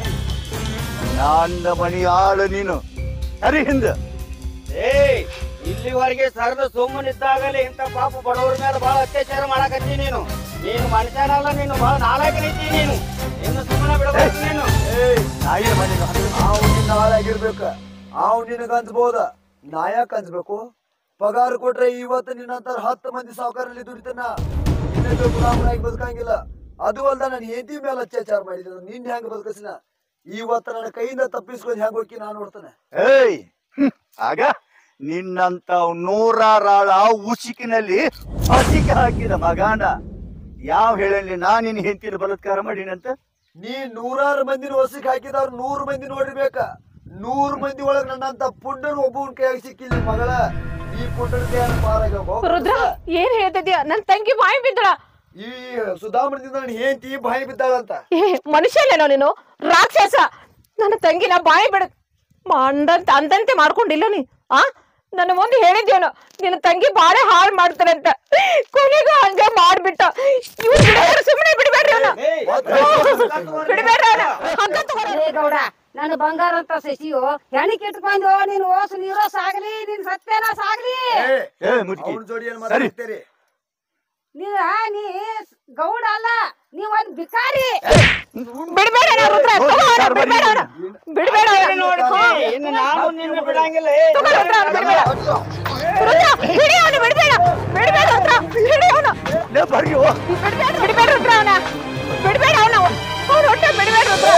ನನ್ನ ಮನಿ ಆಳು ನೀನು ಸರಿ ಹಿಂದ
ಏಯ್ ಇಲ್ಲಿವರೆಗೆ ಸರದ ಸುಮ್ಮನಿದ್ದಾಗಲೇ ಇಂಥ ಪಾಪ ಬಡವರ ಮೇಲೆ ಬಹಳ ಅತ್ಯಾಚಾರ ಮಾಡಕತ್ತಿ ನೀನು ನೀನು ಮನುಷ್ಯನಲ್ಲ ನೀನು ಬಹಳ ನಾಲಾಯಕನೈತಿ ನೀನು ಇನ್ನು ಸುಮ್ಮನೆ ಬಿಡಬೇಕು ನೀನು
ಏಯ್, ನಾಯಿಯ ಮನೆಗೆ
ಅವ್ ನಿನ್ನ ಹಾಳಾಗಿರ್ಬೇಕ ಅವ್ ನಿನಗ ಅನ್ಸ್ಬೋದ ನಾ ಯಾಕ ಅನ್ಸ್ಬೇಕು ಪಗಾರ ಕೊಟ್ರೆ ಇವತ್ತು ನಿನ್ನಂತರ ಹತ್ತು ಮಂದಿ ಸಾವುಕಾರಲ್ಲಿ ದುಡಿತನ ಇನ್ನೊಂದು ಗುಲಾಮನಾಗಿ ಬದುಕಂಗಿಲ್ಲ ಅದು ಅಲ್ದ ನಾನು ಹೆಂಡತಿ ಮೇಲೆ ಅತ್ಯಾಚಾರ ಮಾಡಿದ ನಿನ್ ಹೆಂಗ್ ಬದುಕಸಿನ ಇವತ್ತು ನನ್ನ ಕೈಯಿಂದ ತಪ್ಪಿಸ್ಕೊಂಡು ಹೆಂಗ್ ಹೋಗಿ ನಾನು ನೋಡ್ತಾನೆ
ಏಯ್ ಹ್ಮ್. ಆಗ ನಿನ್ನಂತ ನೂರಾರಾಳ ಉಸಿಕಿನಲ್ಲಿ ಹಸಿಕೆ ಹಾಕಿದ ಮಗಾನ ಯಾವ ಹೇಳಲಿ ನಾ ನಿನ್ನ ಹೆಂಡತಿನ ಬಲಾತ್ಕಾರ ಮಾಡೀನಂತ
ನೀ ನೂರಾರು ಮಂದಿನ ಹೊಸಿಗೆ ಹಾಕಿದವ್ರು ನೂರು ಮಂದಿ ನೋಡಿರ್ಬೇಕ ನೂರು ಮಂದಿ ಒಳಗ್ ನನ್ನಂತ ಪುಂಡನ ಒಬ್ಬವನ್ ಕೈಯಾಗ ಸಿಕ್ಕಿಲ್ಲ ಈ ಮಗಳ ಈ ಪುಂಡನ ಕೈಯಾಗ ಪಾರಾಗ
ರುದ್ರ ಏನ್ ಹೇಳ್ತಿದ್ಯ ನನ್ ತಂಗಿ ಬಾಯಿ ಬಿದ್ದಳ
ಈ ಸುಧಾಮಣದಿಂದ ನನ್ನ ಹೆಂಡತಿ ಬಾಯಿ ಬಿದ್ದಾಳಂತ
ಏ ಮನುಷ್ಯನೇನೋ ನೀನು ರಾಕ್ಷಸ ನನ್ನ ತಂಗಿನ ಬಾಯಿ ಬಿಡ ಮಂದಂತ ಅಂದಂತೆ ಮಾಡ್ಕೊಂಡಿಲ್ಲ ನೀ ಆ ನನ್ನ ಮುಂದೆ ಹೇಳಿದ್ಯೇನೋ ನಿನ್ನ ತಂಗಿ ಬಾಳೆ ಹಾಳು ಮಾಡ್ತಾರಂತ ಕೊನೆಗೂ ಹಂಗೆ ಮಾಡ್ಬಿಟ್ಟ ಇವ್ರು ಬಿಡಬೇಡ್ರಿ ಸುಮ್ಮನೆ ಬಿಡಬೇಡ್ರಿ ಅವನ
ಏಯ್,
ಬಿಡಬೇಡ್ರಿ ಅವನ ಹಗ್ಗ ತಗೊಳ್ಳಿ
ಏ ಗೌಡ ನನ್ನ ಬಂಗಾರ ಅಂತ ಸಸಿಯು ಹೆಣಿಗೆ ಇಟ್ಕೊಂಡು ನೀನ್ ಓಸು ನೀರೋ ಸಾಗಲಿ ನಿನ್ ಸತ್ಯನ ಸಾಗಲಿ
ಏ ಮುದುಕಿ
ಅವನ ಜೋಡಿ ಏನ್
ಸರಿ.
ಮಾತಾಡ್ತೀರಿ
ನೀ ನೀ ಗೌಡ ಅಲ್ಲ ನೀ ಒಂದ್ ಬಿಕಾರಿ
ಬಿಡಬೇಡ ರುದ್ರ ತಗೋ ಅವ್ನ, ಬಿಡ್ಬೇಡ ಅವನ ಬಿಡಬೇಡ
ನೋಡ್ತಿ, ಇನ್ನು ನಾನು ನಿನ್ನ ಬಿಡಂಗಿಲ್ಲ ಏ.
ರುದ್ರ ಬಿಡಿ ಅವನು ಬಿಡಬೇಡ ಬಿಡಬೇಡ ರುದ್ರ ಬಿಡಿ ಅವನು
ಲೇ, ಬರ್ರಿ ಓ.
ಬಿಡ್ಬೇಡ ಬಿಡ್ಬೇಡ ರುದ್ರ ಅವನ ಬಿಡ್ಬೇಡ ಅವನ ಅವ್ನ ಹೊಟ್ಟೆ ಬಿಡ್ಬೇಡ ರುದ್ರ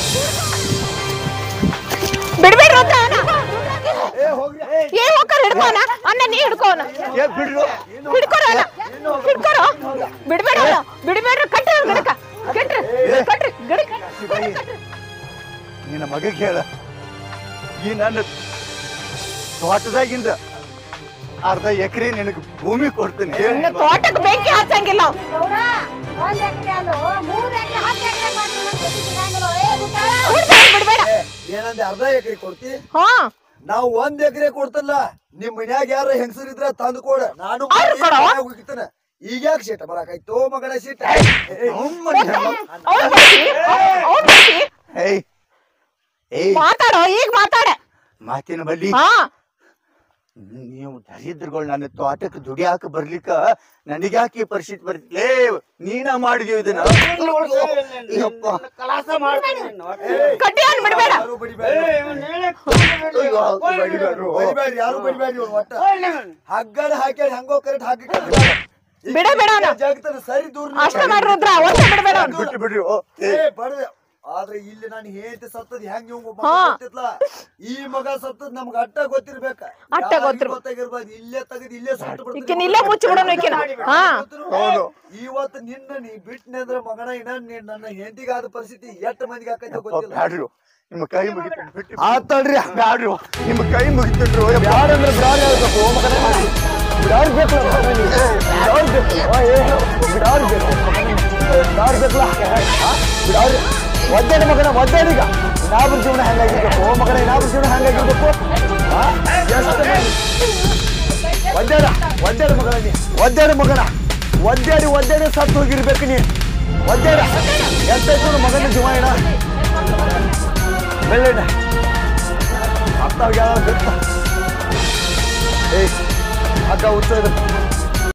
ಬಿಡ್ಬೇಡ ರುದ್ರ ಅವನ ಏ ಹೋಗ್ಕರ್ ಹಿಡ್ಕೋನ ಅಣ್ಣ ನೀ ಹಿಡ್ಕೋನ
ಏ ಬಿಡ್ರಿ ಓ.
ಹಿಡ್ಕೊರ ಅವನ ಹಿಡ್ಕೊರ ಬಿಡ್ಬೇಡ ಅವನ ಬಿಡ್ಬೇಡ್ರಿ ಕಟ್ರಿ ಅವ್ನ ಗಡಕ ಕಟ್ರಿ ಕಟ್ರಿ ಗಡಕ
ಶಿವಾಯಿ, ನಿನ್ನ ಮಗಗೆ ಹೇಳ ಈ ನನ್ನ ತೋಟದಾಗಿಂದ ಅರ್ಧ ಎಕರೆ ನಿನಗೆ ಭೂಮಿ ಕೊಡ್ತೀನಿ
ನಿನ್ನ ತೋಟಕ್ಕೆ ಬೆಂಕಿ ಹಚ್ಚಂಗಿಲ್ಲ ಅವ.
ಗೌಡ ಒಂದ್ ಎಕರೆ ಅಲ್ಲೋ ಮೂರ್ ಎಕರೆ ಹತ್ತು ಎಕರೆ ಮಾಡಿ ನನ್ ಸಸಿ ಸಿಗಂಗಿಲ್ಲ. ಏ ಬಿಕಾರಿ.
ಬಿಡ್ಬೇಡ ಬಿಡ್ಬೇಡ
ಏನಂದೆ ಅರ್ಧ ಎಕರೆ ಕೊಡ್ತಿ
ಹಾ
ನಾವು ಒಂದ್ ಎಕರೆ ಕೊಡ್ತಲ್ಲ ನಿಮ್ ಮನ್ಯಾಗ ಯಾರ ಹೆಂಗಸರಿದ್ರ ತಂದು ಕೊಡ ನಾನು
ಅವ್ರ್ ಕೊಡೋ?
ಹೋಗಿರ್ತಾನ ಈಗ ಯಾಕೆ ಶೀಟ ಬರಾಕಾಯ್ತು ಮಗಳ ಶೀಟ
ಅವ್ನ್ ಬರ್ತಿ ಅವ್ನ್ ಬರ್ತಿ
ಏಯ್ ಏಯ್
ಮಾತಾಡೋ ಈಗ ಮಾತಾಡ
ಮಾತಿನ ಬಲ್ಲಿ
ಹಾ
ನೀವು ದರಿದ್ರಗಳು ನನ್ನ ತೋಟಕ್ಕೆ ದುಡಿಯಾಕ ಬರ್ಲಿಕ್ಕ ನನಗ್ಯಾಕೆ ಈ ಪರಿಸ್ಥಿತಿ ಬರ್ತಿಲೇ ನೀನ ಮಾಡಿದ್ಯೋ ಇದನ್ನ ಯಪ್ಪ.
ಕಲಾಸ ಮಾಡ್ತೀನಿ ನೀನು.
ಕಡ್ಡಿ ಹಣ್ಣ್ ಬಿಡ್ಬೇಡ
ಏ, ಇವ್ನ್ ಹೇಳೇ
ಅಯ್ಯೋ, ಬಡಿಬ್ಯಾಡ್ರು.
ಬಡಿಬ್ಯಾಡ್ರಿ, ಯಾರು ಬಡಿಬ್ಯಾಡ್ರಿ ಇವ್ನ ಒಟ್ಟ
ಹೋಗ್ಲಿ ಇವ್ನ್.
ಹಗ್ಗನ ಹಾಕ್ಯಾರ ಹೆಂಗೋ ಕರೆಕ್ಟ್ ಹಾಕಿ
ಬಿಡ ಬಿಡ ಅವ್ನ.
ಜಾಗತನ ಸರಿ ದೂರ
ಅಷ್ಟ ಮಾಡ್ರಿ ರುದ್ರ ಒಟ್ಟ ಬಿಡ್ಬೇಡ ಅವ್ನ.
ಬಿಟ್ಟು ಬಿಡ್ರಿ ಓ, ಏ,
ಏ ಬಡದೆ ಆದ್ರೆ ಇಲ್ಲಿ ನಾನು ಹೇಳ್ತಿ ಸತ್ತದ್ ಹೆಂಗ್ ಇವಂಗ
ಹಾ.
ಗೊತ್ತಿತ್ಲ ಈ ಮಗ ಸತ್ತದ್ ನಮ್ಗ ಅಟ್ಟ ಗೊತ್ತಿರ್ಬೇಕ
ಅಟ್ಟ
ಯಾರಿಗ್
ಗೊತ್ತಿರ್ಬೇಕು.
ಗೊತ್ತಾಗಿರ್ಬಾರ್ದು ಇಲ್ಲೇ ತೆಗೆದು ಇಲ್ಲೇ ಸುಟ್ಟು ಬಿಡ್ತೀನಿ.
ಈಕಿನ್ ಇಲ್ಲೇ ಮುಚ್ಚಿ ಬಿಡೋಣ ಈಕಿನ ಹಾ
ಹೌದು
ಇವತ್ತು ನಿನ್ನ ನೀ ಬಿಟ್ನೆ ಅಂದ್ರೆ ಮಗನ ಇನ್ನ ನೀ ನನ್ನ ಹೆಂಡತಿಗಾದ ಪರಿಸ್ಥಿತಿ ಎಷ್ಟ್ ಮಂದಿಗೆ ಆಕೈತೆ ಗೊತ್ತಿಲ್ಲ
ಬ್ಯಾಡ್ರು ನಿಮ್ಮ ಕೈ ಮುಗಿತೀನಿ ಬಿಟ್ಟು
ಆತಳ್ರಿ
ಬ್ಯಾಡ್ರು ನಿಮ್ಮ ಕೈ ಮುಗಿತೀನಿ
ಬ್ಯಾಡ ಅಂದ್ರೆ ಬ್ಯಾಡ ಹೇಳ್ಬೇಕು ಓ ಮಗನೇ ಬಿಡಾರ್ ಬೇಕು ಬಿಡಾರ್ ಬೇಕು ಓ ಏ ಬಿಡಾರ್ ಬೇಕು ಬಿಡಾರ್ ಬೇಕಲ್ಲ ಬಿಡಾರ್ ಒದ್ದಾಡಿ ಮಗನ ಒದ್ದಾಡಿಗ ಇನ್ನಾಬ್ರ ಜೀವನ ಹೆಂಗಾಗಿರ್ಬೇಕು ಓ ಮಗನ ಇನ್ನಾಬ್ರ ಜೀವನ ಹೆಂಗಾಗಿರ್ಬೇಕು ಆ? ಎಷ್ಟು ಮಂದಿ? ಒದ್ದಾಡ ಒದ್ದಾಡ ಮಗನ ನೀ ಒದ್ದಾಡ ಮಗನ ಒದ್ದಾಡಿ ಒದ್ದಾಡಿ ಸತ್ತು ಹೋಗಿರ್ಬೇಕು ನೀ ಒದ್ದಾಡ ಎಂತೈತು ಮಗನ ಜೀವ ಏನ ಬೆಳ್ಳೆಣ್ಣ ಅತ್ತಾಗ ಯಾರು ಏಯ್ ಅಕ್ಕ ಉಚ್ಚ